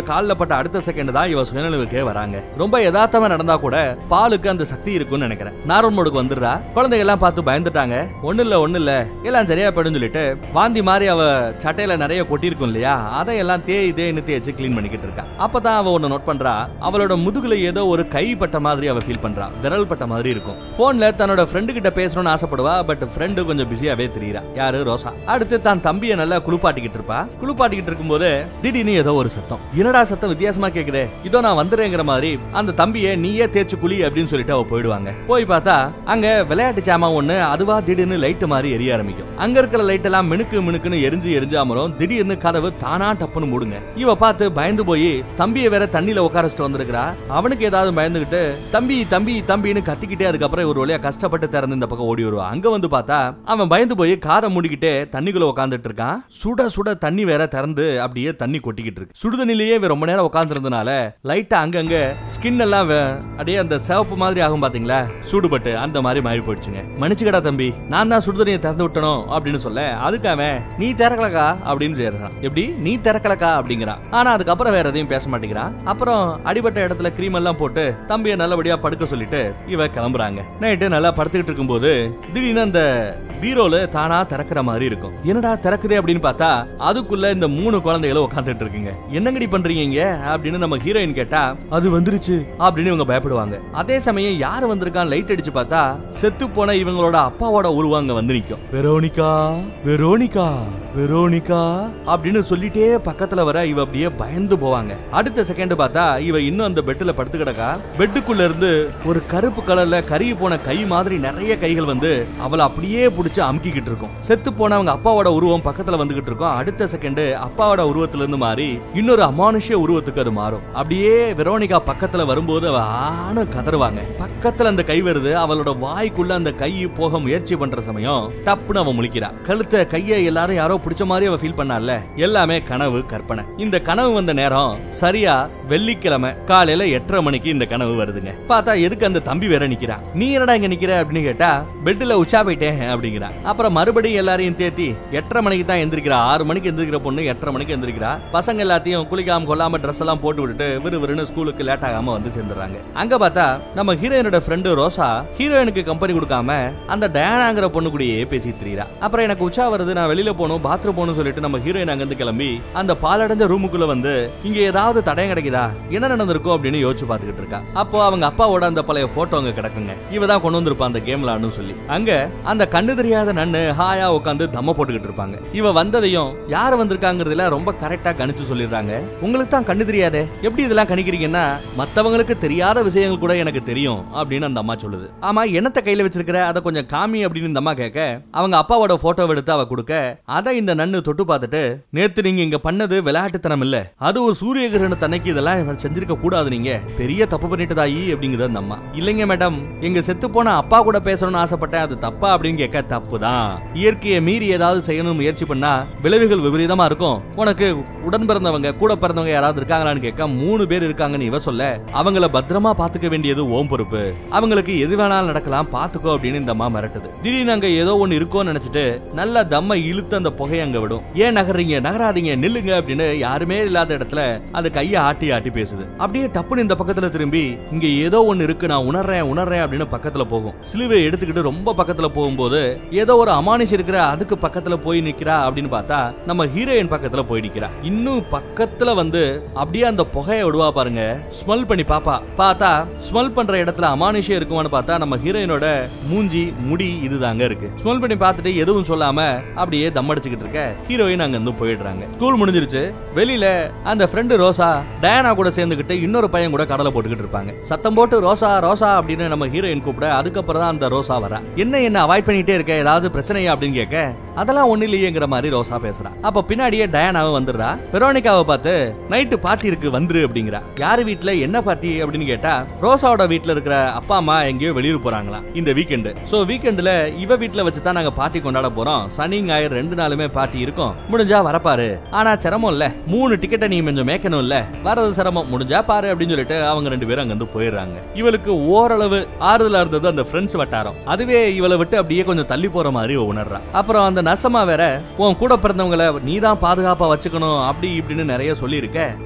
ஆசைப்பட்ட அடுத்த செகண்ட் தான் இவ சுயநலவுக்கே வராங்க ரொம்ப யதார்த்தமா நடந்தா கூட பாலுக்கு அந்த சக்தி இருக்கும்னு நினைக்கிறேன் நார்மல் மோடுக்கு வந்துடுறா குழந்தைங்க எல்லாம் பார்த்து பயந்துட்டாங்க ஒண்ணு இல்ல ஒண்ணு இல்ல எல்லாம் சரியா போயிடும் சொல்லிட்டு வாந்தி மாதிரி அவ சட்டையில நிறைய கொட்டியிருக்கும் இல்லையா அதையெல்லாம் தேய் தேய்னு தேய்ச்சி க்ளீன் பண்ணிக்கிட்டு இருக்கா அப்பதான் அவ ஒண்ணு நோட் பண்றா அவளோட முதுகுல ஏதோ ஒரு கை பட்ட மாதிரி அவ ஃபீல் பண்றா விரல் பட்ட மாதிரி இருக்கும் போன்ல தன்னோட ஃப்ரெண்டு கிட்ட பேசணும்னு ஆசைப்படுவா பட் ஃப்ரெண்டு கொஞ்சம் பிஸியாவே தெரியறா யாரு ரோசா அடுத்து தான் தம்பியை நல்லா குளிப்பாட்டிக்கிட்டு இருப்பா குளிப்பாட்டிக்கிட்டு இருக்கும்போது திடீர்னு ஏதோ ஒரு சத்தம் என்னடா சத்தம் வித்தியாசமா கேக்குதே இதோ நான் வந்துறேங்கிற மாதிரி அந்த தம்பியை நீயே தேய்ச்சு குளி அப்படின்னு சொல்லிட்டு அவ போயிடுவாங்க போய் பார்த்தா அங்க விளையாட்டு சாமான் ஒண்ணு அதுவா திடீர்னு லைட் மாதிரி எரிய ஆரம்பிக்கும் அங்க இருக்கிற லைட் எல்லாம் மினுக்கு மினுக்குன்னு எரிஞ்சு எரிஞ்சு அமரும் திடீர்னு கதவு தானா டப்புன்னு மூடுங்க இவ பார்த்து பயந்து போய் தம்பியை வேற தண்ணியில உட்கார வச்சுட்டு வந்திருக்கிறா அவனுக்கு ஏதாவது பயந்துகிட்டு தம்பி தம்பி தம்பின்னு கத்திக்கிட்டே அதுக்கப்புறம் ஒரு வழியா கஷ்டப்பட்டு திறந்து இந்த பக்கம் ஓடி வருவான் அங்க வந்து பார்த்தா அவன் பயந்து போய் காதை மூடிக்கிட்டே தண்ணிக்குள்ள உட்காந்துட்டு இருக்கான் சுட சுட தண்ணி வேற திறந்து அப்படியே தண்ணி கொட்டிக்கிட்டு இருக்கு சுடுதண்ணிலேயே இவன் ரொம்ப நேரம் உட்காந்துருந்தனால லைட்டா அங்கங்க ஸ்கின் எல்லாம் வே- அப்படியே அந்த சிவப்பு மாதிரி ஆகும் பாத்தீங்களா சூடுபட்டு அந்த மாதிரி மாறி போயிடுச்சுங்க மன்னிச்சுக்கடா தம்பி நான் தான் சுடுதண்ணியை திறந்து விட்டணும் அப்படின்னு சொல்ல அதுக்கு அவன் நீ திறக்கலக்கா அப்படின்னு சொல்றான் எப்படி நீ திறக்கலக்கா அப்படிங்கிறான் ஆனா அதுக்கப்புறம் வேற எதையும் பேச மாட்டேங்கிறான் அப்புறம் அடிபட்ட இடத்துல கிரீம் எல்லாம் போட்டு தம்பியை நல்லபடியா படுக்க சொல்லிட்டு இவ கிளம்புறாங்க நைட்டு நல்லா படுத்துக்கிட்டு இருக்கும்போது திடீர்னு அந்த பீரோல தானா திறக்கிற மாதிரி இருக்கும் என்னடா திறக்குதே அப்படின்னு பார்த்தா அதுக்குள்ள இந்த மூணு குழந்தைகளும் உட்காந்துட்டு இருக்குங்க என்னங்கடி பண்றீங்க இங்க அப்படின்னு நம்ம ஹீரோயின் கேட்டா அது வந்துருச்சு அப்படின்னு இவங்க பயப்படுவாங்க அதே சமயம் யார் வந்திருக்கான் லைட் அடிச்சு பார்த்தா செத்து போன இவங்களோட அப்பாவோட உருவம் அங்க வந்து நிக்கும் வெரோனிகா வெரோனிகா வெரோனிகா அப்படின்னு சொல்லிட்டே பக்கத்துல வர இவ அப்படியே பயந்து போவாங்க அடுத்த செகண்ட் பார்த்தா இவ இன்னும் அந்த பெட்ல படுத்து கிடக்கா பெட்டுக்குள்ள இருந்து ஒரு கருப்பு கலர்ல கருகி போன கை மாதிரி நிறைய கைகள் வந்து அவளை அப்படியே பிடிச்சு அமுக்கிக்கிட்டு இருக்கும் செத்து போன அவங்க அப்பாவோட உருவம் பக்கத்துல வந்துகிட்டு இருக்கும் அடுத்த செகண்ட் அப்பாவோட உருவத்துல இருந்து மாறி இன்னொரு அமானுஷ்ய உருவத்துக்கு அது மாறும் அப்படியே வெரோனிகா பக்கத்துல வரும்போது அவ ஆணு கதறுவாங்க பக்கத்துல அந்த கை வருது அவளோட வாய்க்குள்ள அந்த கை போக முயற்சி பண்ற சமயம் டப்புன்னு அவன் முழிக்கிறா கழுத்த கைய எல்லாரும் யாரோ பிடிச்ச மாதிரி அவ ஃபீல் பண்ணால எல்லாமே கனவு கற்பனை இந்த கனவு வந்த நேரம் சரியா வெள்ளிக்கிழமை காலையில எட்டரை மணிக்கு இந்த கனவு வருதுங்க பார்த்தா எதுக்கு அந்த தம்பி வேற நிக்கிறான் நீ என்னடா இங்க நிக்கிற அப்படின்னு கேட்டா பெட்ல உச்சா போயிட்டேன் அப்படிங்கிறான் அப்புறம் மறுபடியும் எல்லாரையும் தேத்தி எட்டரை மணிக்கு தான் எந்திரிக்கிறா ஆறு மணிக்கு எந்திரிக்கிற பொண்ணு எட்டரை மணிக்கு எந்திரிக்கிறா பசங்க எல்லாத்தையும் குளிக்காம கொள்ளாம ட்ரெஸ் எல்லாம் போட்டு விட்டுட்டு விறுவிறுன்னு ஸ்கூலுக்கு லேட் ஆகாம வந்து சேர்ந்துறாங்க அங்க பார்த்தா நம்ம ஹீரோயினோட ஃப்ரெண்டு ரோசா ஹீரோயினுக்கு கம்பெனி கொடுக்காம அந்த டயானாங்கிற பொண்ணு கூடயே பேசி திரியிறா அப்புறம் எனக்கு உச்சா வருது நான் வெளியில போகணும் பாத்ரூம் போகணும் சொல்லிட்டு நம்ம ஹீரோயின் அங்கிருந்து கிளம்பி அந்த பாலடைஞ்ச ரூமுக்குள்ள வந்து இங்க ஏதாவது தடயம் கிடைக்குதா என்ன நடந்திருக்கும் அப்படின்னு யோசிச்சு பார்த்துக்கிட்டு இருக்கா அப்போ அவங்க அப்பாவோட அந்த பழைய போட்டோ அங்க கிடக்குங்க இவ தான் கொண்டு வந்திருப்பா அந்த கேம் விளாடணும் சொல்லி அங்க அந்த கண்ணு தெரியாத நன்னு ஹாயா உட்காந்து தம்ம போட்டுக்கிட்டு இருப்பாங்க இவ வந்ததையும் யார் வந்திருக்காங்கிறதுல ரொம்ப கரெக்டா கணிச்சு சொல்லிடுறாங்க உங்களுக்கு தான் கண்ணு தெரியாதே எப்படி இதெல்லாம் கணிக்கிறீங்கன்னா மத்தவங்களுக்கு தெரியாத விஷயங்கள் கூட எனக்கு தெரியும் அப்படின்னு அந்த அம்மா சொல்லுது ஆமா என்னத்த கையில வச்சிருக்கிற அதை கொஞ்சம் காமி அப்படின்னு இந்த அம்மா கேட்க அவங்க அப்பாவோட போட்டோ எடுத்து அவ கொடுக்க அதை இந்த நன்னு தொட்டு பார்த்துட்டு நேத்து நீங்க இங்க பண்ணது விளையாட்டுத்தனம் இல்ல அது ஒரு சூரிய கிரகண தன்னைக்கு இதெல்லாம் செஞ்சிருக்க கூடாது நீங்க பெரிய தப்பு பண்ணிட்டு தாயி அப்படிங்கிறது அந்த அம்மா இல்லைங்க மேடம் எங்க செத்து போன அப்பா கூட பேசணும்னு ஆசைப்பட்டேன் அது தப்பா அப்படின்னு கேட்க தப்பு தான் இயற்கையை மீறி ஏதாவது செய்யணும்னு முயற்சி பண்ணா விளைவுகள் விபரீதமா இருக்கும் உனக்கு உடன் பிறந்தவங்க கூட பிறந்தவங்க யாராவது இருக்காங்களான்னு கேட்க மூணு பேர் இருக்காங்கன்னு இவ சொல்ல அவங்கள பத்திரமா பாத்துக்க வேண்டியது ஓம் பொறுப்பு அவங்களுக்கு எது வேணாலும் நடக்கலாம் பாத்துக்கோ அப்படின்னு இந்த அம்மா மிரட்டுது திடீர்னு அங்க ஏதோ ஒண்ணு இருக்கோன்னு நினைச்சிட்டு நல்லா தம்ம இழுத்து அந்த புகையை அங்க விடும் ஏன் நகர்றீங்க நகராதீங்க நில்லுங்க அப்படின்னு யாருமே இல்லாத இடத்துல அது கையை ஆட்டி ஆட்டி பேசுது அப்படியே டப்புன்னு இந்த பக்கத்துல திரும்பி இங்க ஏதோ ஒண்ணு இருக்கு நான் உணர்றேன் உணர்றேன் அப்படின்னு பக்கத்துல போகும் சிலுவை எடுத்துக்கிட்டு ரொம்ப பக்கத்துல போகும்போது ஏதோ ஒரு அமானுஷ் இருக்கிற அதுக்கு பக்கத்துல போய் நிக்கிறா அப்படின்னு பார்த்தா நம்ம ஹீரோயின் பக்கத்துல போய் நிக்கிறா இன்னும் பக்கத்துல வந்து அப்படியே அந்த புகையை விடுவா பாருங்க ஸ்மெல் பண்ணி பாப்பா பார்த்தா ஸ்மெல் பண்ற இடத்துல அமானுஷம் இருக்குமான்னு பார்த்தா நம்ம ஹீரோயினோட மூஞ்சி முடி இதுதாங்க இருக்கு ஸ்மெல் பண்ணி பார்த்துட்டு எதுவும் சொல்லாம அப்படியே தம் அடிச்சுக்கிட்டு இருக்க ஹீரோயின் அங்க இருந்து போயிடுறாங்க ஸ்கூல் முடிஞ்சிருச்சு வெளியில அந்த ஃப்ரெண்டு ரோசா டயானா கூட சேர்ந்துக்கிட்டு இன்னொரு பையன் கூட கடலை போட்டுக்கிட்டு இருப்பாங்க சத்தம் போட்டு ரோசா ரோசா அப்படின்னு நம்ம ஹீரோயின் கூப்பிட அதுக்கப்புறம் தான் அந்த ரோசா வரா என்ன என்ன அவாய்ட் பண்ணிட்டே இருக்க ஏதாவது பிரச்சனையா அப்படின்னு கேட்க அதெல்லாம் ஒண்ணு இல்லையேங்கிற மாதிரி ரோசா பேசுறா அப்ப பின்னாடியே டயானாவும் வந்துடுறா வெரோனிகாவை பார்த்து நைட்டு பார்ட்டி இருக்கு வந்துரு அப்படிங்கிறா யாரு வீட்ல என்ன பார்ட்டி அப்படின்னு கேட்டா ரோசாவோட வீட்ல இருக்கிற அப்பா அம்மா எங்கேயோ வெளியூர் போறாங்களாம் இந்த வீக்கெண்டு சோ வீக்கெண்டுல இவ வீட்ல வச்சு தான் நாங்க பார்ட்டி கொண்டாட போறோம் சனி ஞாயிறு ரெண்டு நாளுமே பார்ட்டி இருக்கும் முடிஞ்சா வரப்பாரு ஆனா சிரமம் இல்ல மூணு டிக்கெட்டை நீ கொஞ்சம் மேய்க்கணும் இல்ல வரது சிரமம் முடிஞ்சா பாரு அப்படின்னு சொல்லிட்டு அவங்க ரெண்டு பேரும் அங்க இருந்து போயிடுறாங்க இவளுக்கு ஓரளவு ஆறுதலா இருந்தது அந்த ஃப்ரெண்ட்ஸ் வட்டாரம் அதுவே இவளை விட்டு அப்படியே கொஞ்சம் தள்ளி போற மாதிரி இவ உணர்றா அப்புறம் அந்த நசமா வேற உன் கூட பிறந்தவங்கள நீ தான் பாதுகாப்பா வச்சுக்கணும் அப்படி இப்படின்னு நிறைய சொல்லியிருக்க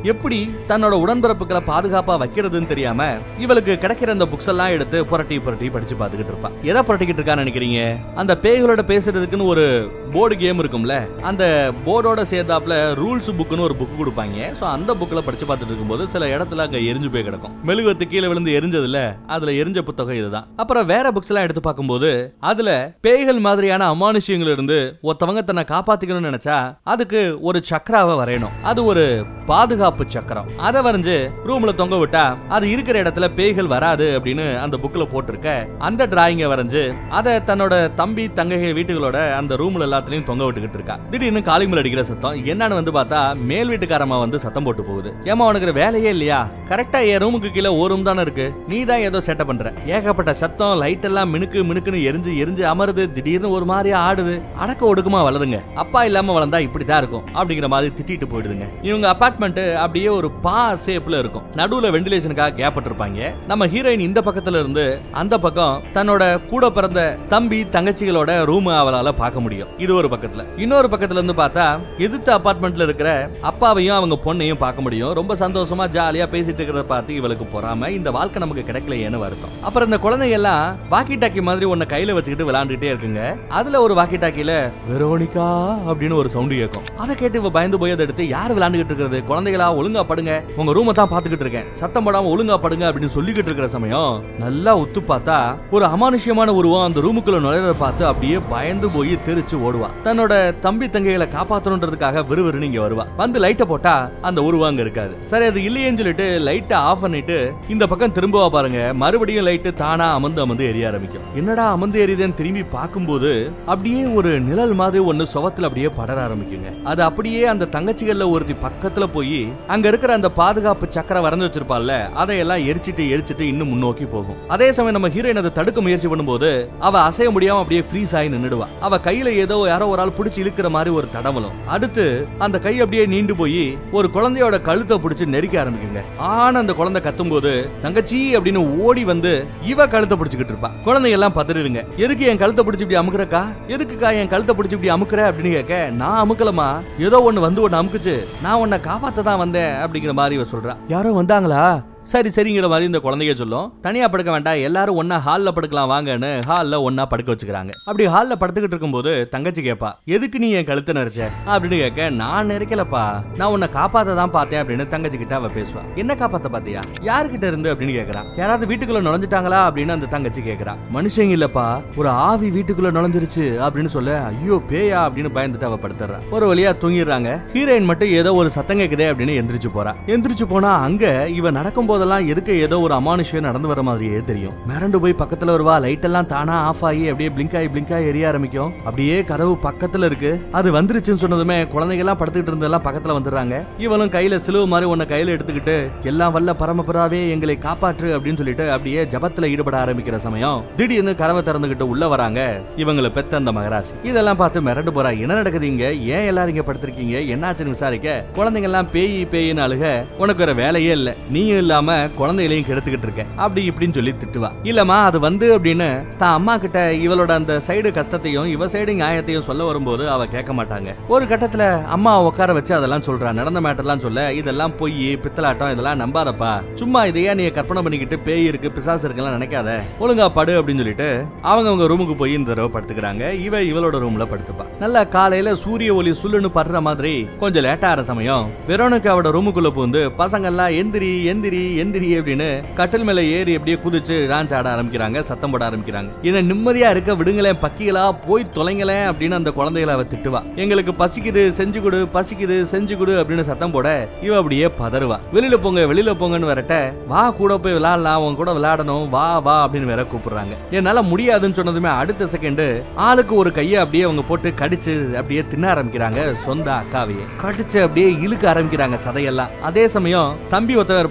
எப்படி தன்னோட உடன்பிறப்புகளை பாதுகாப்பா வைக்கிறதுன்னு தெரியாம இவளுக்கு கிடைக்கிற அந்த புக்ஸ் எல்லாம் எடுத்து புரட்டி புரட்டி படிச்சு பார்த்துக்கிட்டு இருப்பா எதை புரட்டிக்கிட்டு இருக்கான்னு நினைக்கிறீங்க அந்த பேய்களோட பேசுறதுக்குன்னு ஒரு போர்டு கேம் இருக்கும்ல அந்த போர்டோட சேர்ந்தாப்புல ரூல்ஸ் புக்னு ஒரு புக் கொடுப்பாங்க சோ அந்த புக்ல படிச்சு பார்த்துட்டு இருக்கும்போது சில இடத்துல அங்க எரிஞ்சு போய் கிடக்கும் மெழுகுவத்து கீழே விழுந்து எரிஞ்சதுல அதுல எரிஞ்ச புத்தகம் இதுதான் அப்புறம் வேற புக்ஸ் எல்லாம் எடுத்து பார்க்கும்போது அதுல பேய்கள் மாதிரியான அமானுஷ்யங்கள் இருந்து ஒருத்தவங்க தன்னை காப்பாத்திக்கணும்னு நினைச்சா அதுக்கு ஒரு சக்கராவை வரையணும் அது ஒரு பாதுகாப்பு சக்கரம் அதை வரைஞ்சு ரூம்ல தொங்க விட்டா அது இருக்கிற இடத்துல பேய்கள் வராது அப்படின்னு அந்த புக்ல போட்டிருக்க அந்த டிராயிங்க வரைஞ்சு அதை தன்னோட தம்பி தங்கைகள் வீட்டுகளோட அந்த ரூம்ல எல்லாத்துலயும் தொங்க விட்டுக்கிட்டு இருக்கா திடீர்னு காலிமல் அடிக்கிற சத்தம் என்னன்னு வந்து பார்த்தா மேல் வீட்டுக்காரம்மா வந்து சத்தம் போட்டு போகுது ஏமா உனக்கு வேலையே இல்லையா கரெக்டா என் ரூமுக்கு கீழே ஒரு ரூம் தானே இருக்கு நீ தான் ஏதோ செட்டப் பண்ற ஏகப்பட்ட சத்தம் லைட் எல்லாம் மினுக்கு மினுக்குன்னு எரிஞ்சு எரிஞ்சு அமருது திடீர்னு ஒரு மாதிரி ஆடுது அடக்க ஒடுக்கமா வளருங்க அப்பா இல்லாம வளர்ந்தா இப்படிதான் இருக்கும் அப்படிங்கிற மாதிரி திட்டிட்டு போயிடுதுங்க இவங்க அபார்ட்மெண்ட் அப்படியே ஒரு பா ஷேப்ல இருக்கும் நடுவுல வெண்டிலேஷனுக்காக கேப் இருப்பாங்க நம்ம ஹீரோயின் இந்த பக்கத்துல இருந்து அந்த பக்கம் தன்னோட கூட பிறந்த தம்பி தங்கச்சிகளோட ரூம் அவளால பார்க்க முடியும் இது ஒரு பக்கத்துல இன்னொரு பக்கத்துல இருந்து பார்த்தா எதிர்த்த அபார்ட்மெண்ட்ல இருக்கிற அப்பாவையும் அவங்க பொண்ணையும் பார்க்க முடியும் ரொம்ப சந்தோஷமா ஜாலியா பேசிட்டு இருக்கிறத பார்த்து இவளுக்கு பொறாம இந்த வாழ்க்கை நமக்கு கிடைக்கலையேன்னு வருத்தம் அப்புறம் இந்த குழந்தைங்க எல்லாம் வாக்கி டாக்கி மாதிரி ஒன்ன கையில வச்சுக்கிட்டு விளையாண்டுட்டே இருக்குங்க அதுல ஒரு வாக்கி டாக்கில வெரோனிகா அப்படின்னு ஒரு சவுண்ட் கேட்கும் அதை கேட்டு இவ பயந்து போய் அதை எடுத்து யார் விளையாண்டுகிட்டு இருக்கிறது குழந்தைகளா ஒழுங்கா படுங்க உங்க ரூமை தான் பாத்துக்கிட்டு இருக்கேன் சத்தம் போடாம ஒழுங்கா படுங்க அப்படின்னு சொல்லிக்கிட்டு இருக்கிற சமயம் நல்லா உத்து பார்த்தா ஒரு அமானுஷ்யமான உருவம் அந்த ரூமுக்குள்ள நுழைறத பார்த்து அப்படியே பயந்து போய் தெரிச்சு ஓடுவா தன்னோட தம்பி தங்கைகளை காப்பாத்தணுன்றதுக்காக விறுவிறுன்னு இங்க வருவா வந்து லைட்டை போட்டா அந்த உருவம் அங்க இருக்காது சரி அது இல்லையேன்னு சொல்லிட்டு லைட்டை ஆஃப் பண்ணிட்டு இந்த பக்கம் திரும்பவா பாருங்க மறுபடியும் லைட்டு தானா அமர்ந்து அமர்ந்து எரிய ஆரம்பிக்கும் என்னடா அமர்ந்து எரியுதுன்னு திரும்பி பார்க்கும்போது அப்படியே ஒரு நிழல் மாதிரி ஒண்ணு சுவத்துல அப்படியே படர ஆரம்பிக்குங்க அது அப்படியே அந்த தங்கச்சிகள்ல ஒருத்தி பக்கத்துல போய் அங்க இருக்கிற அந்த பாதுகாப்பு சக்கரை வரைஞ்சு வச்சிருப்பாள்ல அதையெல்லாம் எரிச்சிட்டு எரிச்சிட்டு இன்னும் முன்னோக்கி போகும் அதே சமயம் நம்ம ஹீரோயின் அதை தடுக்க முயற்சி பண்ணும்போது அவ அசைய முடியாம அப்படியே ஃப்ரீஸ் ஆகி நின்னுடுவா அவ கையில ஏதோ யாரோ ஒரு ஆள் பிடிச்சி இழுக்கிற மாதிரி ஒரு தடவலும் அடுத்து அந்த கை அப்படியே நீண்டு போய் ஒரு குழந்தையோட கழுத்தை பிடிச்சு நெரிக்க ஆரம்பிக்குங்க ஆனா அந்த குழந்தை கத்தும்போது தங்கச்சி அப்படின்னு ஓடி வந்து இவ கழுத்தை பிடிச்சுக்கிட்டு இருப்பா குழந்தை எல்லாம் பதறிடுங்க எதுக்கு என் கழுத்தை பிடிச்சி இப்படி அமுக்குறக்கா எதுக்குக்கா என் கழுத்தை பிடிச்சி இப்படி அமுக்குற அப்படின்னு கேட்க நான் அமுக்கலமா ஏதோ ஒண்ணு வந்து ஒண்ணு அமுக்குச்சு நான் உன்னை காப்பாத்த தான் வந்தேன் அப்படிங்கிற மாதிரி இவ சொல்றா யாரோ வந்தாங்களா சரி சரிங்கிற மாதிரி இந்த குழந்தைங்க சொல்லும் தனியா படுக்க வேண்டாம் எல்லாரும் ஒண்ணா ஹால்ல படுக்கலாம் வாங்கன்னு ஹால்ல ஒண்ணா படுக்க வச்சுக்கிறாங்க அப்படி ஹால்ல படுத்துக்கிட்டு இருக்கும்போது தங்கச்சி கேப்பா எதுக்கு நீ என் கழுத்தை நெரிச்ச அப்படின்னு கேட்க நான் நெரிக்கலப்பா நான் உன்னை காப்பாத்த தான் பார்த்தேன் அப்படின்னு தங்கச்சி கிட்ட அவ பேசுவா என்ன காப்பாத்த பாத்தியா யாருகிட்ட இருந்து அப்படின்னு கேக்குறா யாராவது வீட்டுக்குள்ள நுழைஞ்சிட்டாங்களா அப்படின்னு அந்த தங்கச்சி கேக்குறா மனுஷங்க இல்லப்பா ஒரு ஆவி வீட்டுக்குள்ள நுழைஞ்சிருச்சு அப்படின்னு சொல்ல ஐயோ பேயா அப்படின்னு பயந்துட்டு அவ படுத்துறா ஒரு வழியா தூங்கிடுறாங்க ஹீரோயின் மட்டும் ஏதோ ஒரு சத்தம் கேக்குதே அப்படின்னு எந்திரிச்சு போறா எந்திரிச்சு போனா அங்க இவ நடக்கும் போதெல்லாம் எதுக்கு ஏதோ ஒரு அமானுஷ்யம் நடந்து வர மாதிரியே தெரியும் மிரண்டு போய் பக்கத்துல வருவா லைட் எல்லாம் தானா ஆஃப் ஆகி அப்படியே பிளிங்க் ஆகி பிளிங்க் ஆகி எரிய ஆரம்பிக்கும் அப்படியே கதவு பக்கத்துல இருக்கு அது வந்துருச்சுன்னு சொன்னதுமே குழந்தைங்க எல்லாம் படுத்துக்கிட்டு இருந்தெல்லாம் பக்கத்துல வந்துடுறாங்க இவளும் கையில சிலுவு மாதிரி ஒன்ன கையில எடுத்துக்கிட்டு எல்லாம் வல்ல பரமபுராவே எங்களை காப்பாற்று அப்படின்னு சொல்லிட்டு அப்படியே ஜபத்துல ஈடுபட ஆரம்பிக்கிற சமயம் திடீர்னு கதவை திறந்துகிட்டு உள்ள வராங்க இவங்களை பெத்த அந்த மகராசி இதெல்லாம் பார்த்து மிரண்டு போறா என்ன நடக்குது இங்க ஏன் எல்லாரும் இங்க படுத்திருக்கீங்க என்னாச்சுன்னு விசாரிக்க குழந்தைங்க எல்லாம் பேய் பேயின்னு அழுக உனக்கு வேற வேலையே இல்ல நீயும் இல்லாம குழந்தைகளையும் கெடுத்துக்கிட்டு இருக்க அப்படி இப்படின்னு சொல்லி திட்டுவா இல்லம்மா அது வந்து அப்படின்னு தான் அம்மா கிட்ட இவளோட அந்த சைடு கஷ்டத்தையும் இவ சைடு நியாயத்தையும் சொல்ல வரும்போது அவ கேட்க மாட்டாங்க ஒரு கட்டத்துல அம்மா உட்கார வச்சு அதெல்லாம் சொல்றா நடந்த மேட்டர்லாம் சொல்ல இதெல்லாம் பொய் பித்தலாட்டம் இதெல்லாம் நம்பாதப்பா சும்மா இதையே நீ கற்பனை பண்ணிக்கிட்டு பேய் இருக்கு பிசாசு இருக்குலாம் நினைக்காத ஒழுங்கா படு அப்படின்னு சொல்லிட்டு அவங்க அவங்க ரூமுக்கு போய் இந்த தடவை படுத்துக்கிறாங்க இவ இவளோட ரூம்ல படுத்துப்பா நல்லா காலையில சூரிய ஒளி சுள்ளுன்னு படுற மாதிரி கொஞ்சம் லேட்டா ஆற சமயம் வெரோனுக்கு அவட ரூமுக்குள்ள பூந்து பசங்கெல்லாம் எந்திரி எந்திரி எந்திரி அப்படின்னு கட்டில் மேல ஏறி அப்படியே குதிச்சு டான்ஸ் ஆட ஆரம்பிக்கிறாங்க சத்தம் போட ஆரம்பிக்கிறாங்க என்ன நிம்மதியா இருக்க விடுங்களேன் பக்கிகளா போய் தொலைங்களேன் அப்படின்னு அந்த குழந்தைகளை அவ திட்டுவா எங்களுக்கு பசிக்குது செஞ்சு கொடு பசிக்குது செஞ்சு கொடு அப்படின்னு சத்தம் போட இவ அப்படியே பதறுவா வெளியில போங்க வெளியில போங்கன்னு வரட்ட வா கூட போய் விளையாடலாம் உன் கூட விளையாடணும் வா வா அப்படின்னு வேற கூப்பிடுறாங்க என்னால முடியாதுன்னு சொன்னதுமே அடுத்த செகண்ட் ஆளுக்கு ஒரு கையை அப்படியே அவங்க போட்டு கடிச்சு அப்படியே தின்ன ஆரம்பிக்கிறாங்க சொந்த அக்காவையே கடிச்சு அப்படியே இழுக்க ஆரம்பிக்கிறாங்க சதையெல்லாம் அதே சமயம் தம்பி ஒருத்தவன் இருப்பான்ல கடைக்கு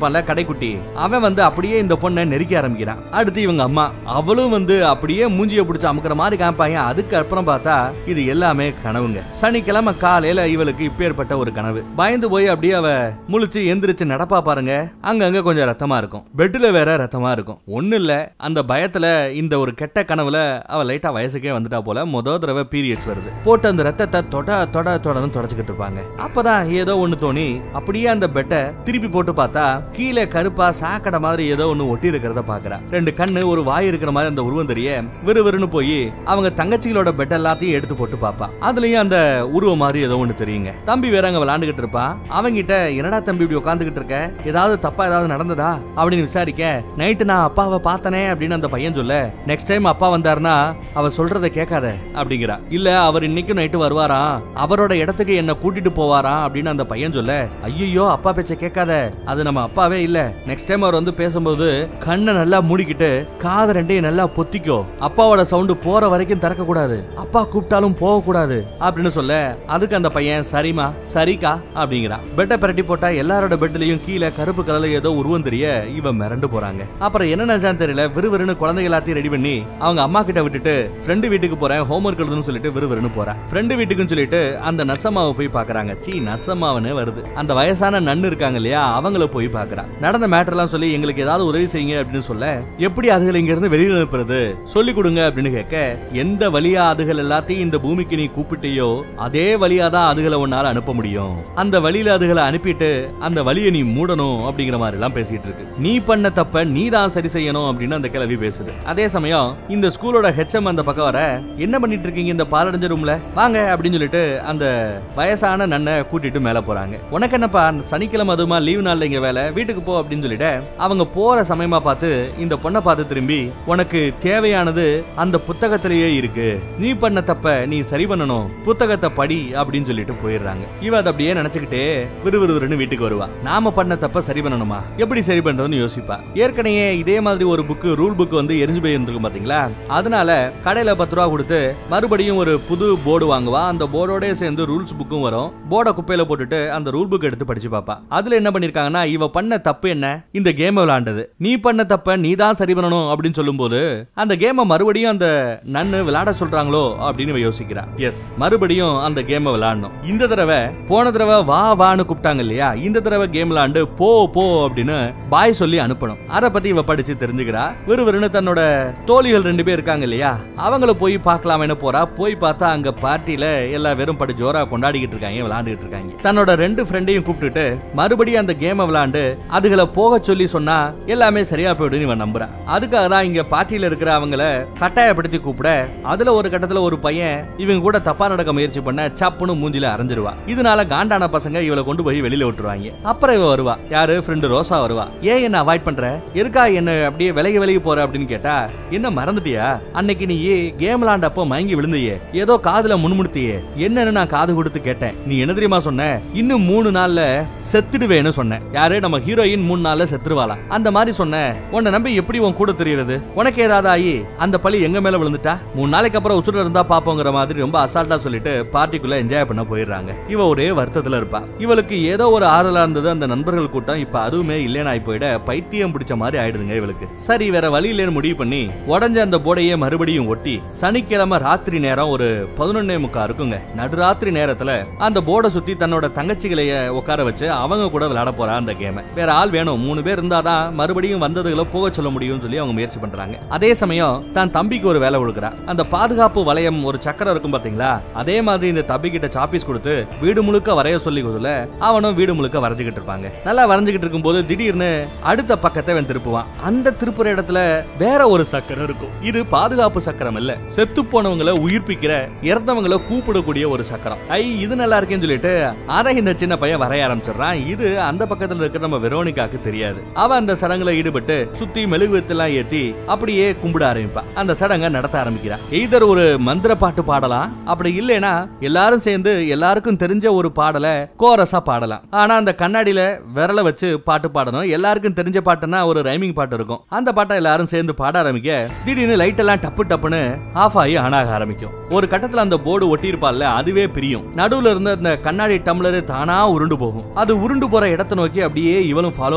நாய்க்குட்டி அவன் வந்து அப்படியே இந்த பொண்ணை நெருக்கி ஆரம்பிக்கிறான் அடுத்து இவங்க அம்மா அவளும் வந்து அப்படியே மூஞ்சிய பிடிச்சு அமுக்கிற மாதிரி காமிப்பாங்க அதுக்கு அப்புறம் பார்த்தா இது எல்லாமே கனவுங்க சனிக்கிழமை காலையில இவளுக்கு இப்பேற்பட்ட ஒரு கனவு பயந்து போய் அப்படியே அவ முழிச்சு எந்திரிச்சு நடப்பா பாருங்க அங்கங்க கொஞ்சம் ரத்தமா இருக்கும் பெட்ல வேற ரத்தமா இருக்கும் ஒண்ணு இல்ல அந்த பயத்துல இந்த ஒரு கெட்ட கனவுல அவ லைட்டா வயசுக்கே வந்துட்டா போல முத தடவை பீரியட்ஸ் வருது போட்டு அந்த ரத்தத்தை தொட தொட தொடர்ந்து தொடச்சுக்கிட்டு இருப்பாங்க அப்பதான் ஏதோ ஒண்ணு தோணி அப்படியே அந்த பெட்டை திருப்பி போட்டு பார்த்தா கீழே கருப்பா சாக்கடை மாதிரி ஏதோ ஒண்ணு ஒட்டி இருக்கிறத பாக்குறா ரெண்டு கண்ணு ஒரு வாய் இருக்கிற மாதிரி அந்த உருவம் தெரிய விறுவிறுன்னு போய் அவங்க தங்கச்சிகளோட பெட் எல்லாத்தையும் எடுத்து போட்டு பாப்பா அதுலயும் அந்த உருவம் மாதிரி ஏதோ ஒண்ணு தெரியுங்க தம்பி வேற அங்க விளையாண்டுகிட்டு இருப்பான் அவங்கிட்ட என்னடா தம்பி இப்படி உட்காந்துக்கிட்டு இருக்க ஏதாவது தப்பா ஏதாவது நடந்ததா அப்படின்னு விசாரிக்க நைட்டு நான் அப்பாவை பார்த்தனே அப்படின்னு அந்த பையன் சொல்ல நெக்ஸ்ட் டைம் அப்பா வந்தாருன்னா அவ சொல்றத கேட்காத அப்படிங்கிறா இல்ல அவர் இன்னைக்கும் நைட்டு வருவாராம் அவரோட இடத்துக்கு என்ன கூட்டிட்டு போவாராம் அப்படின்னு அந்த பையன் சொல்ல ஐயோ அப்பா பேச்ச கேட்காத அது நம்ம அப்பாவே இல்ல நெக்ஸ்ட் டைம் அவர் வந்து பேசும்போது கண்ணை நல்லா மூடிக்கிட்டு காதை ரெண்டையும் நல்லா பொத்திக்கோ அப்பாவோட சவுண்டு போற வரைக்கும் திறக்க கூடாது அப்பா கூப்பிட்டாலும் போக கூடாது அப்படின்னு சொல்ல அதுக்கு அந்த பையன் சரிமா சரிக்கா அப்படிங்கிறான் பெட்டை பிரட்டி போட்டா எல்லாரோட பெட்லயும் கீழே கருப்பு கலர்ல ஏதோ உருவம் தெரிய இவன் மிரண்டு போறாங்க அப்புறம் என்ன நினைச்சான்னு தெரியல விறுவிறுன்னு குழந்தைங்க எல்லாத்தையும் ரெடி பண்ணி அவங்க அம்மா கிட்ட விட்டுட்டு ஃப்ரெண்டு வீட்டுக்கு போறேன் ஹோம்ஒர்க் எழுதுன்னு சொல்லிட்டு விறுவிறுன்னு போறேன் ஃப்ரெண்டு வீட்டுக்குன்னு சொல்லிட்டு அந்த நசமாவை போய் பாக்குறாங்க சீ நசமாவனே வருது அந்த வயசான நன்னு இருக்காங்க இல்லையா அவங்கள போய் பாக்குறா நடந்த மேட்டர்லாம் சொல்லி எங்களுக்கு ஏதாவது உதவி செய்யுங்க அப்படின்னு சொல்ல எப்படி அதுகளை இங்க இருந்து வெளியில அனுப்புறது சொல்லி கொடுங்க அப்படின்னு கேட்க எந்த வழியா அதுகள் எல்லாத்தையும் இந்த பூமிக்கு நீ கூப்பிட்டியோ அதே வழியா தான் அதுகளை உன்னால அனுப்ப முடியும் அந்த வழியில அதுகளை அனுப்பிட்டு அந்த வழியை நீ மூடணும் அப்படிங்கிற மாதிரி எல்லாம் பேசிட்டு இருக்கு நீ பண்ண தப்ப நீ தான் சரி செய்யணும் அப்படின்னு அந்த கிழவி பேசுது அதே சமயம் இந்த ஸ்கூலோட ஹெச்எம் அந்த பக்கம் வர என்ன பண்ணிட்டு இருக்கீங்க இந்த பாலடைஞ்ச ரூம்ல வாங்க அப்படின்னு சொல்லிட்டு அந்த வயசான நன்னை கூட்டிட்டு மேல போறாங்க உனக்கு என்னப்பா சனிக்கிழமை அதுமா லீவ் நாள்ல இங்க வேலை வீட்டுக்கு போ அப்படின்னு சொல்லிட்டு அவங்க போற சமயமா பார்த்து இந்த பொண்ணை பார்த்து திரும்பி உனக்கு தேவையானது அந்த புத்தகத்திலேயே இருக்கு நீ பண்ண தப்ப நீ சரி பண்ணணும் புத்தகத்தை படி அப்படின்னு சொல்லிட்டு போயிடுறாங்க இவ அதை அப்படியே நினைச்சுக்கிட்டே விறுவிறுன்னு வீட்டுக்கு வருவா நாம பண்ண தப்ப சரி பண்ணணுமா எப்படி சரி பண்றதுன்னு யோசிப்பா ஏற்கனவே இதே மாதிரி ஒரு புக்கு ரூல் புக் வந்து எரிஞ்சு போயிருந்திருக்கும் பாத்தீங்களா அதனால கடையில பத்து ரூபா கொடுத்து மறுபடியும் ஒரு புது போர்டு வாங்குவா அந்த போர்டோட சேர்ந்து ரூல்ஸ் புக்கும் வரும் போர்டை குப்பையில போட்டுட்டு அந்த ரூல் புக் எடுத்து படிச்சு பாப்பா அதுல என்ன பண்ணிருக்காங்கன்னா இவ பண்ண தப்பு என்ன இந்த கேம் விளையாண்டது நீ பண்ண தப்ப நீ தான் சரி பண்ணணும் அப்படின்னு சொல்லும்போது அந்த கேமை மறுபடியும் அந்த நன்னு விளையாட சொல்றாங்களோ அப்படின்னு இவ யோசிக்கிறா எஸ் மறுபடியும் அந்த கேமை விளையாடணும் இந்த தடவை போன தடவை வா வான்னு கூப்பிட்டாங்க இல்லையா இந்த தடவை கேம் விளையாண்டு போ போ அப்படின்னு பாய் சொல்லி அனுப்பணும் அதை பத்தி இவ படிச்சு தெரிஞ்சுக்கிறா விறுவிறுன்னு தன்னோட தோழிகள் ரெண்டு பேர் இருக்காங்க இல்லையா அவங்கள போய் பார்க்கலாமேன்னு போறா போய் பார்த்தா அங்க பார்ட்டியில எல்லா பேரும் படு ஜோரா கொண்டாடிக்கிட்டு இருக்காங்க விளையாண்டுகிட்டு இருக்காங்க தன்னோட ரெண்டு ஃப்ரெண்டையும் கூப்பிட்டுட்டு மறுபடியும் அந்த கேமை விளையாண்டு அதுகளை போக சொல்லி சொன்னா எல்லாமே சரியா போயிடுன்னு இவன் நம்புறா அதுக்காக தான் இங்க பார்ட்டியில இருக்கிற அவங்கள கட்டாயப்படுத்தி கூப்பிட அதுல ஒரு கட்டத்துல ஒரு பையன் இவங்க கூட தப்பா நடக்க முயற்சி பண்ண சப்புன்னு மூஞ்சில அரைஞ்சிருவா இதனால காண்டான பசங்க இவளை கொண்டு போய் வெளியில விட்டுருவாங்க அப்புறம் இவ வருவா யாரு ஃப்ரெண்டு ரோசா வருவா ஏன் என்ன அவாய்ட் பண்ற எதுக்கா என்ன அப்படியே விலகி விலகி போற அப்படின்னு கேட்டா என்ன மறந்துட்டியா அன்னைக்கு நீ கேம் விளாண்டப்போ மயங்கி விழுந்தியே ஏதோ காதுல முன்முடுத்தியே என்னன்னு நான் காது கொடுத்து கேட்டேன் நீ என்ன தெரியுமா சொன்ன இன்னும் மூணு நாள்ல செத்துடுவேன்னு சொன்னேன் யாரு நம்ம ஹீரோயின் மூணு நாள்ல செத்துருவாளாம் அந்த மாதிரி சொன்ன உன்னை நம்பி எப்படி உன் கூட தெரியறது உனக்கு ஏதாவது ஆகி அந்த பழி எங்க மேல விழுந்துட்டா மூணு நாளைக்கு அப்புறம் உசுர இருந்தா பாப்போங்கிற மாதிரி ரொம்ப அசால்ட்டா சொல்லிட்டு பார்ட்டிக்குள்ள என்ஜாய் பண்ண போயிடுறாங்க இவ ஒரே வருத்தத்துல இருப்பா இவளுக்கு ஏதோ ஒரு ஆறுதலா இருந்தது அந்த நண்பர்கள் கூட்டம் இப்ப அதுவுமே இல்லைன்னு ஆகி போயிட பைத்தியம் பிடிச்ச மாதிரி ஆயிடுதுங்க இவளுக்கு சரி வேற வழி இல்லைன்னு முடிவு பண்ணி உடஞ்ச அந்த போர்டையே மறுபடியும் ஒட்டி சனிக்கிழமை ராத்திரி நேரம் ஒரு பதினொன்னே முக்கா இருக்குங்க நடுராத்திரி நேரத்துல அந்த போர்டை சுத்தி தன்னோட தங்கச்சிகளைய உட்கார வச்சு அவங்க கூட விளையாட போறா அந்த கேமை வேற ஆள் வேணும் மூணு பேர் இருந்தாதான் மறுபடியும் வந்ததுகளை போக சொல்ல முடியும்னு சொல்லி அவங்க முயற்சி பண்றாங்க அதே சமயம் தான் தம்பிக்கு ஒரு வேலை கொடுக்குறா அந்த பாதுகாப்பு வளையம் ஒரு சக்கரம் இருக்கும் பாத்தீங்களா அதே மாதிரி இந்த தம்பி கிட்ட சாப்பீஸ் கொடுத்து வீடு முழுக்க வரைய சொல்லி கொடுத்துல அவனும் வீடு முழுக்க வரைஞ்சுக்கிட்டு இருப்பாங்க நல்லா வரைஞ்சுக்கிட்டு இருக்கும்போது திடீர்னு அடுத்த பக்கத்தை அவன் திருப்புவான் அந்த திருப்புற இடத்துல வேற ஒரு சக்கரம் இருக்கும் இது பாதுகாப்பு சக்கரம் இல்ல செத்து போனவங்களை உயிர்ப்பிக்கிற இறந்தவங்களை கூப்பிடக்கூடிய ஒரு சக்கரம் ஐ இது நல்லா இருக்கேன்னு சொல்லிட்டு அதை இந்த சின்ன பையன் வரைய ஆரம்பிச்சிடுறான் இது அந்த பக்கத்துல இருக்கிற நம்ம வெரோனிகாக்கு தெரியாது அவ அந்த சடங்குல ஈடுபட்டு சுத்தி மெழுகுவத்தெல்லாம் ஏத்தி அப்படியே கும்பிட ஆரம்பிப்பா அந்த சடங்கை நடத்த ஆரம்பிக்கிறா எய்தர் ஒரு மந்திர பாட்டு பாடலாம் அப்படி இல்லைன்னா எல்லாரும் சேர்ந்து எல்லாருக்கும் தெரிஞ்ச ஒரு பாடலை கோரஸா பாடலாம் ஆனா அந்த கண்ணாடியில விரல வச்சு பாட்டு பாடணும் எல்லாருக்கும் தெரிஞ்ச பாட்டுனா ஒரு ரைமிங் பாட்டு இருக்கும் அந்த பாட்டை எல்லாரும் சேர்ந்து பாட ஆரம்பிக்க திடீர்னு லைட் எல்லாம் டப்பு டப்புன்னு ஆஃப் ஆகி ஆன் ஆக ஆரம்பிக்கும் ஒரு கட்டத்துல அந்த போர்டு ஒட்டியிருப்பால்ல அதுவே பிரியும் நடுவுல இருந்த அந்த கண்ணாடி டம்ளர் தானா உருண்டு போகும் அது உருண்டு போற இடத்தை நோக்கி அப்படியே இவளும் ஃபாலோ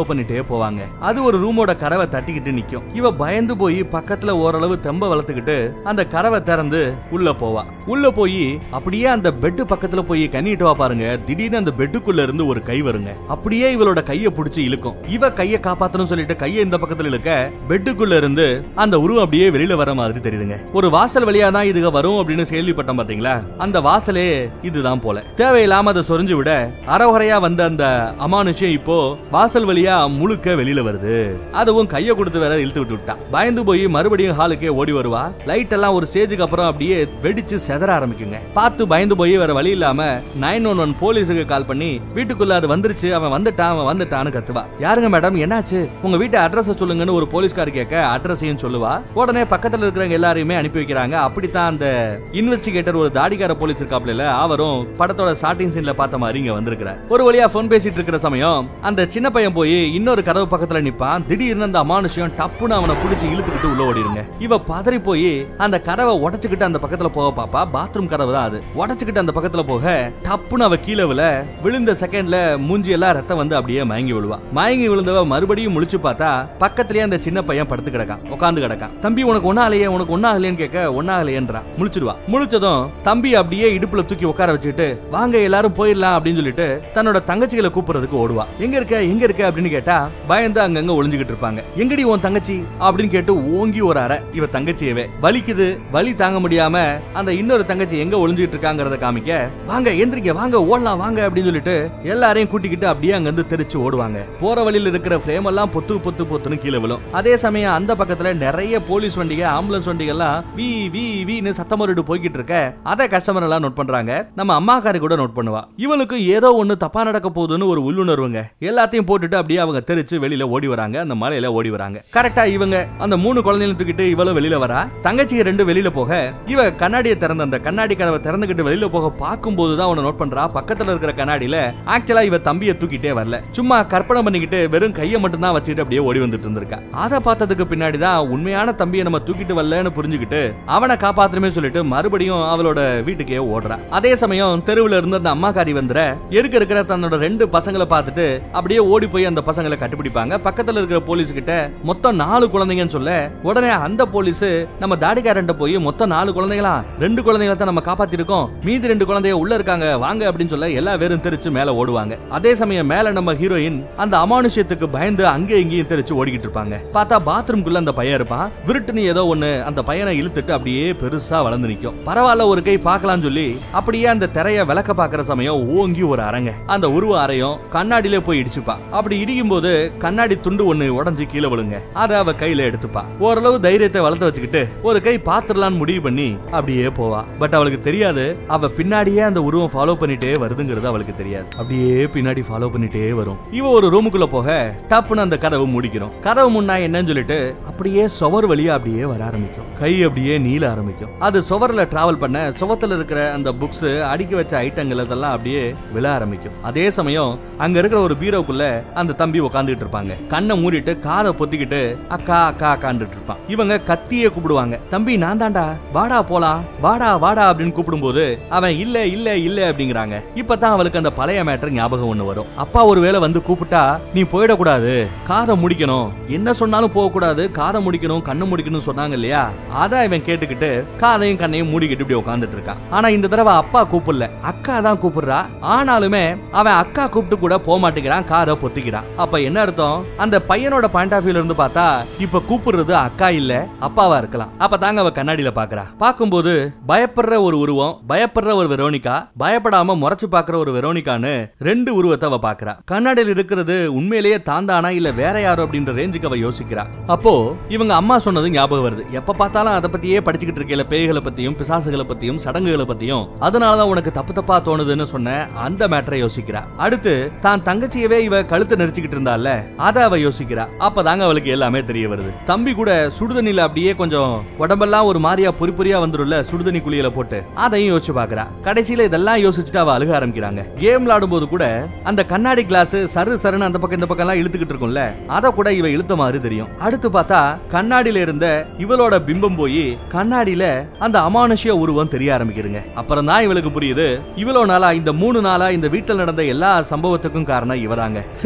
ஃபாலோ பண்ணிட்டே போவாங்க அது ஒரு ரூமோட கதவை தட்டிக்கிட்டு நிக்கும் இவ பயந்து போய் பக்கத்துல ஓரளவு தெம்ப வளர்த்துக்கிட்டு அந்த கதவை திறந்து உள்ள போவா உள்ள போய் அப்படியே அந்த பெட்டு பக்கத்துல போய் கண்ணிட்டு வா பாருங்க திடீர்னு அந்த பெட்டுக்குள்ள இருந்து ஒரு கை வருங்க அப்படியே இவளோட கைய புடிச்சு இழுக்கும் இவ கைய காப்பாத்தணும் சொல்லிட்டு கைய இந்த பக்கத்துல இழுக்க பெட்டுக்குள்ள இருந்து அந்த உருவம் அப்படியே வெளியில வர மாதிரி தெரியுதுங்க ஒரு வாசல் வழியா தான் இதுக வரும் அப்படின்னு கேள்விப்பட்டோம் பாத்தீங்களா அந்த வாசலே இதுதான் போல தேவையில்லாம அதை சொரிஞ்சு விட அறகுறையா வந்த அந்த அமானுஷம் இப்போ வாசல் வழியா முழுக்க வெளியில வருது அதுவும் கைய கொடுத்து வேற இழுத்து விட்டு விட்டா பயந்து போய் மறுபடியும் ஹாலுக்கே ஓடி வருவா லைட் எல்லாம் ஒரு ஸ்டேஜுக்கு அப்புறம் அப்படியே வெடிச்சு செதற ஆரம்பிக்குங்க பார்த்து பயந்து போய் வேற வழி இல்லாம நைன் ஒன் ஒன் போலீஸுக்கு கால் பண்ணி வீட்டுக்குள்ள அது வந்துருச்சு அவன் வந்துட்டான் அவன் வந்துட்டான்னு கத்துவா யாருங்க மேடம் என்னாச்சு உங்க வீட்டு அட்ரஸ் சொல்லுங்கன்னு ஒரு போலீஸ்கார் கேட்க அட்ரஸையும் சொல்லுவா உடனே பக்கத்துல இருக்கிறவங்க எல்லாரையுமே அனுப்பி வைக்கிறாங்க அப்படித்தான் அந்த இன்வெஸ்டிகேட்டர் ஒரு தாடிக்கார போலீஸ் இருக்காப்ல அவரும் படத்தோட ஸ்டார்டிங் சீன்ல பார்த்த மாதிரி இங்க வந்திருக்கிறார் ஒரு வழியா போன் பேசிட்டு இருக்கிற சமயம் அந்த சின்ன பையன் போய் இன்னொரு கதவு பக்கத்துல நிப்பான் திடீர்னு அந்த அமானுஷம் டப்புன்னு அவனை பிடிச்சி இழுத்துக்கிட்டு உள்ள ஓடிடுங்க இவ பதறி போய் அந்த கதவை உடைச்சுக்கிட்டு அந்த பக்கத்துல போக பாப்பா பாத்ரூம் கதவு தான் அது உடைச்சுக்கிட்டு அந்த பக்கத்துல போக டப்புன்னு அவ கீழே விழ விழுந்த செகண்ட்ல மூஞ்சி எல்லாம் ரத்தம் வந்து அப்படியே மயங்கி விழுவா மயங்கி விழுந்தவ மறுபடியும் முழிச்சு பார்த்தா பக்கத்துலயே அந்த சின்ன பையன் படுத்து கிடக்கான் உட்காந்து கிடக்கான் தம்பி உனக்கு ஒன்னாலையே உனக்கு ஒன்னாகலையேன்னு கேட்க ஒன்னாகலையேன்றா முழிச்சிடுவா முழிச்சதும் தம்பி அப்படியே இடுப்புல தூக்கி உட்கார வச்சுட்டு வாங்க எல்லாரும் போயிடலாம் அப்படின்னு சொல்லிட்டு தன்னோட தங்கச்சிகளை கூப்பிடுறதுக்கு ஓடுவா எங்க இருக்க எங்க இருக்க அப்படின்னு கேட்டா பயந்து அங்கங்க ஒளிஞ்சுகிட்டு இருப்பாங்க எங்கடி உன் தங்கச்சி அப்படின்னு கேட்டு ஓங்கி ஒரு அறை இவ தங்கச்சியவே வலிக்குது வலி தாங்க முடியாம அந்த இன்னொரு தங்கச்சி எங்க ஒளிஞ்சுகிட்டு இருக்காங்கறத காமிக்க வாங்க எந்திரிக்க வாங்க ஓடலாம் வாங்க அப்படின்னு சொல்லிட்டு எல்லாரையும் கூட்டிக்கிட்டு அப்படியே அங்க இருந்து தெரிச்சு ஓடுவாங்க போற வழியில இருக்கிற ஃப்ரேம் எல்லாம் பொத்து பொத்து பொத்துன்னு கீழே விழும் அதே சமயம் அந்த பக்கத்துல நிறைய போலீஸ் வண்டிக ஆம்புலன்ஸ் வண்டிகள் எல்லாம் வி வி வின்னு சத்தம் ஒரு போய்கிட்டு இருக்க அதை கஸ்டமர் எல்லாம் நோட் பண்றாங்க நம்ம அம்மாக்காரி கூட நோட் பண்ணுவா இவளுக்கு ஏதோ ஒண்ணு தப்பா நடக்க போகுதுன்னு ஒரு உள்ளுணர்வுங்க எல்லாத்தையும் போட்டுட்டு அப்படியே அவங்க தெரிச்சு வெளியில ஓடி வராங்க அந்த மலையில ஓடி வராங்க கரெக்டா இவங்க அந்த மூணு குழந்தைகளும் தூக்கிட்டு இவளும் வெளியில வரா தங்கச்சி ரெண்டு வெளியில போக இவ கண்ணாடியை திறந்த அந்த கண்ணாடி கதவை திறந்துகிட்டு வெளியில போக பார்க்கும்போது தான் அவனை நோட் பண்றா பக்கத்துல இருக்கிற கண்ணாடியில ஆக்சுவலா இவ தம்பியை தூக்கிட்டே வரல சும்மா கற்பனை பண்ணிக்கிட்டு வெறும் கையை மட்டும் தான் வச்சுட்டு அப்படியே ஓடி வந்துட்டு இருந்திருக்கா அதை பார்த்ததுக்கு பின்னாடி தான் உண்மையான தம்பியை நம்ம தூக்கிட்டு வரலன்னு புரிஞ்சுக்கிட்டு அவனை காப்பாத்துறமே சொல்லிட்டு மறுபடியும் அவளோட வீட்டுக்கே ஓடுறா அதே சமயம் தெருவுல இருந்து அந்த அம்மாக்காரி வந்துற எதுக்கு இருக்கிற தன்னோட ரெண்டு பசங்களை பார்த்துட்டு அப்படியே ஓடி போய் அந்த பசங்களை கண்டுபிடிப்பாங்க பக்கத்துல இருக்கிற போலீஸ் கிட்ட மொத்தம் நாலு குழந்தைங்கன்னு சொல்ல உடனே அந்த போலீஸ் நம்ம தாடிக்காரன்ட்ட போய் மொத்தம் நாலு குழந்தைகளா ரெண்டு குழந்தைகளை தான் நம்ம காப்பாத்திருக்கோம் மீதி ரெண்டு குழந்தைய உள்ள இருக்காங்க வாங்க அப்படின்னு சொல்ல எல்லா பேரும் தெரிச்சு மேல ஓடுவாங்க அதே சமயம் மேல நம்ம ஹீரோயின் அந்த அமானுஷ்யத்துக்கு பயந்து அங்கே இங்கேயும் தெரிச்சு ஓடிக்கிட்டு இருப்பாங்க பார்த்தா பாத்ரூம்குள்ள அந்த பையன் இருப்பான் விருட்டுன்னு ஏதோ ஒண்ணு அந்த பையனை இழுத்துட்டு அப்படியே பெருசா வளர்ந்து நிக்கும் பரவாயில்ல ஒரு கை பார்க்கலாம்னு சொல்லி அப்படியே அந்த திரைய விளக்க பாக்குற சமயம் ஓங்கி ஒரு அரங்க அந்த உருவ அறையும் கண்ணாடியில போய் இடிச்சுப்பா அப்படி இடிக்கும் போது கண்ணாடி துண்டு ஒண்ணு உடஞ்சு கீழே விழுங்க அதை அவ கையில எடுத்துப்பா ஓரளவு தைரியத்தை வளர்த்து வச்சுக்கிட்டு ஒரு கை பாத்துடலாம்னு முடிவு பண்ணி அப்படியே போவா பட் அவளுக்கு தெரியாது அவ பின்னாடியே அந்த உருவம் ஃபாலோ பண்ணிட்டே வருதுங்கிறது அவளுக்கு தெரியாது அப்படியே பின்னாடி ஃபாலோ பண்ணிட்டே வரும் இவ ஒரு ரூமுக்குள்ள போக டப்புன்னு அந்த கதவு முடிக்கிறோம் கதவு முன்னா என்னன்னு சொல்லிட்டு அப்படியே சுவர் வழியா அப்படியே வர ஆரம்பிக்கும் கை அப்படியே நீள ஆரம்பிக்கும் அது சுவர்ல டிராவல் பண்ண சுவத்துல இருக்கிற அந்த புக்ஸ் அடுக்கி வச்ச ஐட்டங்கள் அதெல்லாம் அப்படியே விழ ஆரம்பிக்கும் அதே சமயம் அங்க இருக்கிற ஒரு பீரோக்குள்ள அந்த தம்பி உட்காந்துட்டு இருப்பாங்க கண்ணை மூடிட்டு காதை பொத்திக்கிட்டு அக்கா அக்கா அக்காண்டுட்டு இருப்பான் இவங்க கத்தியே கூப்பிடுவாங்க தம்பி நான் தான்டா வாடா போலாம் வாடா வாடா அப்படின்னு கூப்பிடும்போது அவன் இல்ல இல்ல இல்ல அப்படிங்கிறாங்க இப்பதான் அவளுக்கு அந்த பழைய மேட்டர் ஞாபகம் ஒண்ணு வரும் அப்பா ஒருவேளை வந்து கூப்பிட்டா நீ போயிடக்கூடாது காதை முடிக்கணும் என்ன சொன்னாலும் போக கூடாது காதை முடிக்கணும் கண்ணு முடிக்கணும் சொன்னாங்க இல்லையா அத இவன் கேட்டுக்கிட்டு காதையும் கண்ணையும் மூடிக்கிட்டு இப்படி உட்காந்துட்டு இருக்கான் ஆனா இந்த தடவை அப்பா கூப்பிடல அக்கா தான் கூப்பிடுறா ஆனாலுமே அவன் அக்கா கூப்பிட்டு கூட போக மாட்டேங்கிறான் காதை பொத்திக்கிறான் அப்ப என்ன அர்த்தம் அந்த பையனோட பாயிண்ட் ஆஃப் வியூல இருந்து பார்த்தா இப்ப கூப்பிடுறது அக்கா இல்ல அப்பாவா இருக்கலாம் அப்ப தாங்க அவ கண்ணாடியில பாக்குறா பார்க்கும்போது பயப்படுற ஒரு உருவம் பயப்படுற ஒரு வெரோனிகா பயப்படாம முறைச்சு பாக்குற ஒரு வெரோனிகான்னு ரெண்டு உருவத்தை அவ பாக்குறா கண்ணாடியில் இருக்கிறது உண்மையிலேயே தாந்தானா இல்ல வேற யாரோ அப்படின்ற ரேஞ்சுக்கு அவ யோசிக்கிறா அப்போ இவங்க அம்மா சொன்னது ஞாபகம் வருது எப்ப பார்த்தாலும் அதை பத்தியே படிச்சுக்கிட்டு இருக்கல பேய்களை பத்தியும் பிசாசுகளை பத்தியும் சடங்குகளை பத்தியும் அதனாலதான் உனக்கு தப்பு தப்பா தோணுதுன்னு சொன்ன அந்த மேட்டரை யோசிக்கிறா அடுத்து தான் தங்கச்சியவே இவ கழுத்தை நெரிச்சுக்கிட்டு இருந்தால அத அவ யோசிக்கிறா அப்பதாங்க அவளுக்கு எல்லாமே தெரிய வருது தம்பி கூட சுடுதண்ணில அப்படியே கொஞ்சம் உடம்பெல்லாம் ஒரு மாதிரியா பொறி பொறியா வந்துரும்ல சுடுதண்ணி குளியல போட்டு அதையும் யோசிச்சு பாக்குறா கடைசியில இதெல்லாம் யோசிச்சுட்டு அவ அழுக ஆரம்பிக்கிறாங்க கேம் விளையாடும்போது கூட அந்த கண்ணாடி கிளாஸ் சரு சருன்னு அந்த பக்கம் இந்த பக்கம் எல்லாம் இழுத்துக்கிட்டு இருக்கும்ல அத கூட இவ இழுத்த மாதிரி தெரியும் அடுத்து பார்த்தா கண்ணாடியில இருந்த இவளோட பிம்பம் போய் கண்ணாடியில அந்த அமானுஷ்ய உருவம் தெரிய ஆரம்பிக்குதுங்க அப்புறம் தான் இவளுக்கு புரியுது இவ்வளவு நாளா இந்த மூணு நாளா இந்த வீட்டில் நடந்த எல்லா சம்பவத்துக்கும் காரணம் இவதாங்க செய்யறதெல்லாம்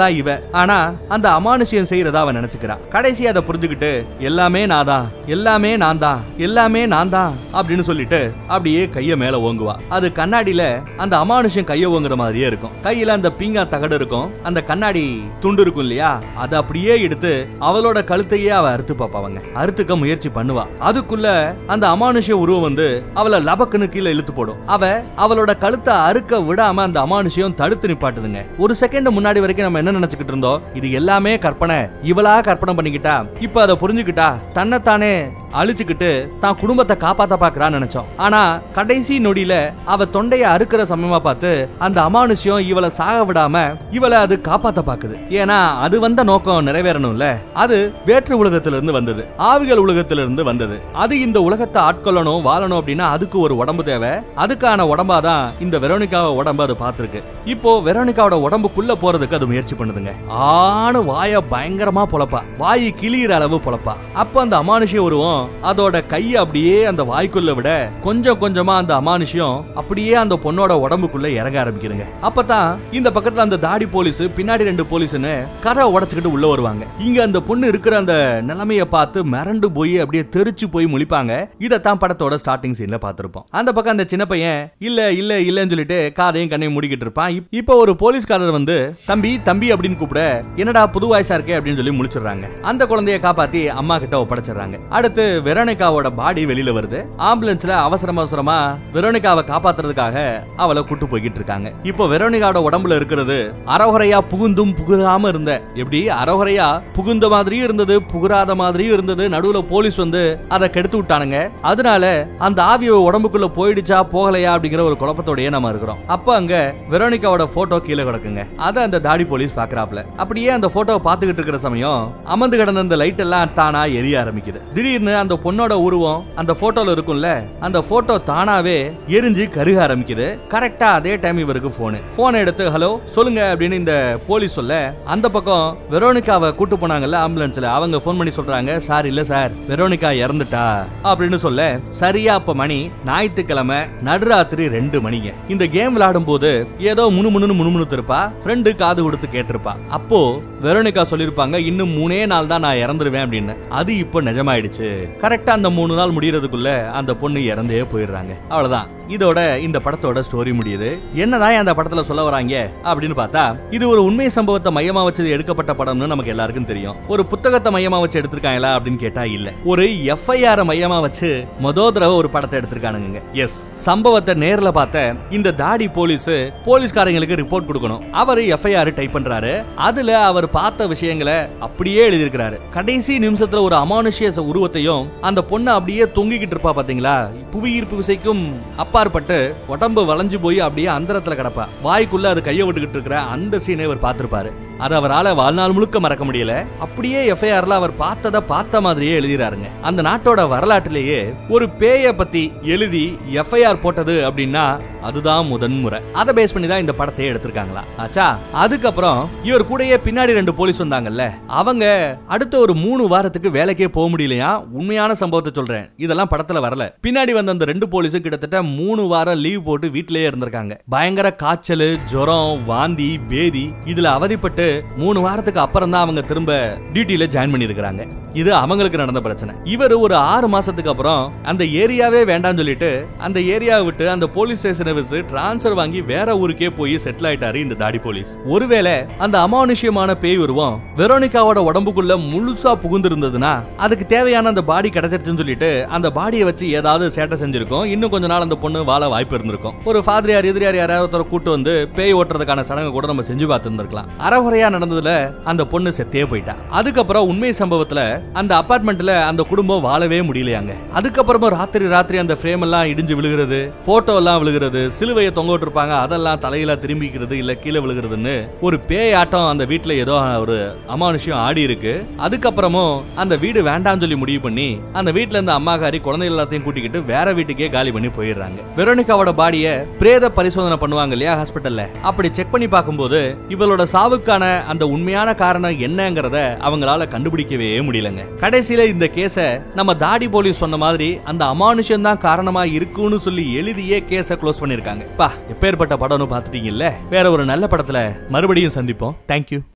தான் இவ ஆனா அந்த அமானுஷ்யம் செய்யறதா அவன் நினைச்சுக்கிறா கடைசி அதை புரிஞ்சுக்கிட்டு எல்லாமே நான் தான் எல்லாமே நான் தான் எல்லாமே நான் தான் அப்படின்னு சொல்லிட்டு அப்படியே கைய மேல ஓங்குவா அது கண்ணாடியில அந்த அமானுஷ்யம் கைய ஓங்குற மாதிரியே இருக்கும் கையில அந்த பீங்கா தகடு இருக்கும் அந்த கண்ணாடி துண்டு இருக்கும் இல்லையா அதை அப்படியே எடுத்து அவளோட கழுத்தையே அவ அறுத்து பாப்பாவங்க அறுத்துக்க முயற்சி பண்ணுவா அதுக்குள்ள அந்த அமானுஷ்ய உருவம் வந்து அவளை லபக்குன்னு கீழே இழுத்து போடும் அவ அவளோட கழுத்தை அறுக்க விடாம அந்த அமானுஷ்யம் தடுத்து நிப்பாட்டுதுங்க ஒரு செகண்ட் முன்னாடி வரைக்கும் நம்ம என்ன நினைச்சுக்கிட்டு இருந்தோம் இது எல்லாமே கற்பனை இவளா கற்பனை பண்ணிக்கிட்டா இப்ப அதை புரிஞ்சுக்கிட்டா தன்னைத்தானே அழிச்சுக்கிட்டு தான் குடும்பத்தை காப்பாத்த பாக்குறான்னு நினைச்சோம் ஆனா கடைசி நொடியில அவ தொண்டைய அறுக்கிற சமயமா பார்த்து அந்த அமானுஷ்யம் இவளை சாக விடாம இவளை அது காப்பாத்த பாக்குது ஏன்னா அது வந்த நோக்கம் நிறைவேறணும்ல அது வேற்று உலகத்துல இருந்து வந்தது ஆவிகள் உலகத்துல இருந்து வந்தது அது இந்த உலகத்தை ஆட்கொள்ளணும் வாழணும் அப்படின்னா அதுக்கு ஒரு உடம்பு தேவை அதுக்கான உடம்பா தான் இந்த வெரோனிகாவை உடம்பு அது பார்த்திருக்கு இப்போ வெரோனிகாவோட உடம்புக்குள்ள போறதுக்கு அது முயற்சி பண்ணுதுங்க ஆணு வாய பயங்கரமா பொழப்பா வாய் கிளியிற அளவு பொழப்பா அப்ப அந்த அமானுஷ்ய உருவம் அதோட கைய அப்படியே அந்த வாய்க்குள்ள விட கொஞ்சம் கொஞ்சமா அந்த அமானுஷ்யம் அப்படியே அந்த பொண்ணோட உடம்புக்குள்ள இறங்க ஆரம்பிக்குதுங்க அப்பதான் இந்த பக்கத்துல அந்த தாடி போலீஸ் பின்னாடி ரெண்டு போலீஸ்னு கரை உடைச்சுக்கிட்டு உள்ள வருவாங்க இங்க அந்த பொண்ணு இருக்கிற அந்த நிலைமைய பார்த்து மிரண்டு போய் அப்படியே தெரிச்சு போய் முழிப்பாங்க இதத்தான் படத்தோட ஸ்டார்டிங் சீன்ல பார்த்திருப்போம் அந்த பக்கம் அந்த சின்ன பையன் இல்ல இல்ல இல்லன்னு சொல்லிட்டு காதையும் கண்ணையும் மூடிக்கிட்டு இருப்பான் இப்- இப்போ ஒரு போலீஸ்காரர் வந்து தம்பி தம்பி அப்படின்னு கூப்பிட என்னடா புது வயசா இருக்கே அப்படின்னு சொல்லி முழிச்சிடுறாங்க அந்த குழந்தைய காப்பாத்தி அம்மா கிட்ட ஒப்படைச்சிடுறாங்க அடுத்து வெரோனிகாவோட பாடி வெளியில வருது ஆம்புலன்ஸ்ல அவசரம் அவசரமா வெரோனிகாவை காப்பாத்துறதுக்காக அவளை கூட்டு போய்கிட்டு இருக்காங்க இப்போ வெரோனிகாவோட உடம்புல இருக்கிறது அறகுறையா புகுந்தும் புகுறாம இருந்த எப்படி அறகுறையா புகுந்த மாதிரியும் இருந்தது புகுறாத மாதிரியும் இருந்தது நடுவுல போலீஸ் வந்து அதை கெடுத்து விட்டானுங்க அதனால அந்த ஆவிய உடம்புக்குள்ள போயிடுச்சா போகலையா அப்படிங்கிற ஒரு குழப்பத்தோடயே நம்ம இருக்கிறோம் அப்ப அங்க வெரோனிகாவோட போட்டோ கீழே கிடக்குங்க அதை அந்த தாடி போலீஸ் பாக்குறாப்ல அப்படியே அந்த போட்டோவை பார்த்துக்கிட்டு இருக்கிற சமயம் அமர்ந்து கிடந்த அந்த லைட் எல்லாம் தானா எரிய ஆரம்பிக்குது திடீர்னு அந்த பொண்ணோட உருவம் அந்த போட்டோல இருக்கும்ல அந்த போட்டோ தானாவே எரிஞ்சு கருக ஆரம்பிக்குது கரெக்டா அதே டைம் இவருக்கு போனு போன் எடுத்து ஹலோ சொல்லுங்க அப்படின்னு இந்த போலீஸ் சொல்ல அந்த பக்கம் வெரோனிகாவை கூட்டு போனாங்கல்ல ஆம்புலன்ஸ்ல அவங்க ஃபோன் பண்ணி சொல்றாங்க சார் இல்ல சார் வெரோனிகா இறந்துட்டா அப்படின்னு சொல்ல சரியா அப்ப மணி ஞாயிற்றுக்கிழமை நடுராத்திரி ரெண்டு மணிங்க இந்த கேம் விளையாடும் போது ஏதோ முணுமுணுன்னு முணுமுணுத்து இருப்பா ஃப்ரெண்டு காது கொடுத்து கேட்டிருப்பா அப்போ வெரோனிகா சொல்லிருப்பாங்க இன்னும் மூணே நாள் தான் நான் இறந்துருவேன் அப்படின்னு அது இப்போ நிஜமாயிடுச்சு கரெக்டா அந்த மூணு நாள் முடியறதுக்குள்ள அந்த பொண்ணு இறந்தே போயிடுறாங்க அவ்வளவுதான் இதோட இந்த படத்தோட ஸ்டோரி முடியுது என்னதான் அந்த படத்துல சொல்ல வராங்க அப்படின்னு பார்த்தா இது ஒரு உண்மை சம்பவத்தை மையமா வச்சு எடுக்கப்பட்ட படம்னு நமக்கு எல்லாருக்கும் தெரியும் ஒரு புத்தகத்தை மையமா வச்சு எடுத்திருக்காங்களா அப்படின்னு கேட்டா இல்ல ஒரு எஃப்ஐஆர் மையமா வச்சு மொத தடவை ஒரு படத்தை எடுத்திருக்கானுங்க எஸ் சம்பவத்தை நேர்ல பார்த்த இந்த தாடி போலீஸ் போலீஸ்காரங்களுக்கு ரிப்போர்ட் கொடுக்கணும் அவர் எஃப்ஐஆர் டைப் பண்றாரு அதுல அவர் பார்த்த விஷயங்களை அப்படியே எழுதியிருக்கிறாரு கடைசி நிமிஷத்துல ஒரு அமானுஷ்ய ச- உருவத்தையும் அந்த பொண்ணு அப்படியே தொங்கிக்கிட்டு இருப்பா பாத்தீங்களா புவியீர்ப்பு விசைக்கும் அப்பாற்பட்டு உடம்பு வளைஞ்சு போய் அப்படியே அந்தரத்துல கிடப்பா வாய்க்குள்ள அது கைய விட்டுக்கிட்டு இருக்கிற அந்த சீனை அவர் பார்த்திருப்பாரு அது அவரால வாழ்நாள் முழுக்க மறக்க முடியல அப்படியே எஃப்ஐஆர்ல அவர் பார்த்தத பார்த்த மாதிரியே எழுதிறாருங்க அந்த நாட்டோட வரலாற்றிலேயே ஒரு பேய பத்தி எழுதி எஃப்ஐஆர் போட்டது அப்படின்னா அதுதான் முதன்முறை அதை பேஸ் பண்ணி தான் இந்த படத்தை எடுத்திருக்காங்களா ஆச்சா அதுக்கப்புறம் இவர் கூடயே பின்னாடி ரெண்டு போலீஸ் வந்தாங்கல்ல அவங்க அடுத்த ஒரு மூணு வாரத்துக்கு வேலைக்கே போக முடியலையா உண்மையான சம்பவத்தை சொல்றேன் இதெல்லாம் படத்துல வரல பின்னாடி வந்த அந்த ரெண்டு போலீஸும் கிட்டத்தட்ட மூணு வாரம் லீவ் போட்டு வீட்டிலேயே இருந்திருக்காங்க பயங்கர காய்ச்சல் ஜுரம் வாந்தி பேதி இதுல அவதிப்பட்டு மூணு வாரத்துக்கு அப்புறம் தான் அவங்க திரும்ப டியூட்டில ஜாயின் பண்ணிருக்காங்க இது அவங்களுக்கு நடந்த பிரச்சனை இவர் ஒரு ஆறு மாசத்துக்கு அப்புறம் அந்த ஏரியாவே வேண்டாம்னு சொல்லிட்டு அந்த ஏரியாவை விட்டு அந்த போலீஸ் ஸ்டேஷனை வச்சு டிரான்ஸ்ஃபர் வாங்கி வேற ஊருக்கே போய் செட்டில் ஆயிட்டாரு இந்த தாடி போலீஸ் ஒருவேளை அந்த அமானுஷ்யமான பேய் உருவம் வெரோனிகாவோட உடம்புக்குள்ள முழுசா புகுந்திருந்ததுன்னா அதுக்கு தேவையான அந்த பாடி கிடைச்சிருச்சுன்னு சொல்லிட்டு அந்த பாடியை வச்சு ஏதாவது சேட்டை செஞ்சிருக்கும் இன்னும் கொஞ்ச நாள் அந்த பொண்ணு வாழ வாய்ப்பு இருந்திருக்கும் ஒரு ஃபாதரியார் எதிரியார் யாராவது ஒருத்தர் கூட்டு வந்து பேய் ஓட்டுறதுக்கான சடங்கு கூட நம்ம செஞ்சு பார்த்துருந்துருக்கலாம் அறகுறையா நடந்ததுல அந்த பொண்ணு செத்தே போயிட்டா அதுக்கப்புறம் உண்மை சம்பவத்துல அந்த அபார்ட்மெண்ட்ல அந்த குடும்பம் வாழவே முடியலையாங்க அதுக்கப்புறமா ராத்திரி ராத்திரி அந்த ஃப்ரேம் எல்லாம் இடிஞ்சு விழுகிறது போட்டோ எல்லாம் விழுகிறது சிலுவையை தொங்க விட்டுருப்பாங்க அதெல்லாம் தலையில திரும்பிக்கிறது இல்ல கீழே விழுகிறதுன்னு ஒரு பேய் ஆட்டம் அந்த வீட்டுல ஏதோ ஒரு அமானுஷ்யம் ஆடி இருக்கு அதுக்கப்புறமும் அந்த வீடு வேண்டாம்னு சொல்லி முடிவு பண்ணி அந்த வீட்ல இருந்த அம்மாக்காரி குழந்தை எல்லாத்தையும் கூட்டிக்கிட்டு வேற வீட்டுக்கே காலி பண்ணி போயிடுறாங்க வெரோனிகாவோட பாடிய பிரேத பரிசோதனை பண்ணுவாங்க இல்லையா ஹாஸ்பிட்டல்ல அப்படி செக் பண்ணி பார்க்கும்போது இவளோட சாவுக்கான அந்த உண்மையான காரணம் என்னங்கறத அவங்களால கண்டுபிடிக்கவே முடியலங்க கடைசியில இந்த கேஸ நம்ம தாடி போலீஸ் சொன்ன மாதிரி அந்த அமானுஷம் தான் காரணமா இருக்குன்னு சொல்லி எழுதியே கேஸ க்ளோஸ் பண்ணிருக்காங்க பா எப்பேற்பட்ட படம்னு பாத்துட்டீங்கல்ல வேற ஒரு நல்ல படத்துல மறுபடியும் சந்திப்போம் தேங்க்யூ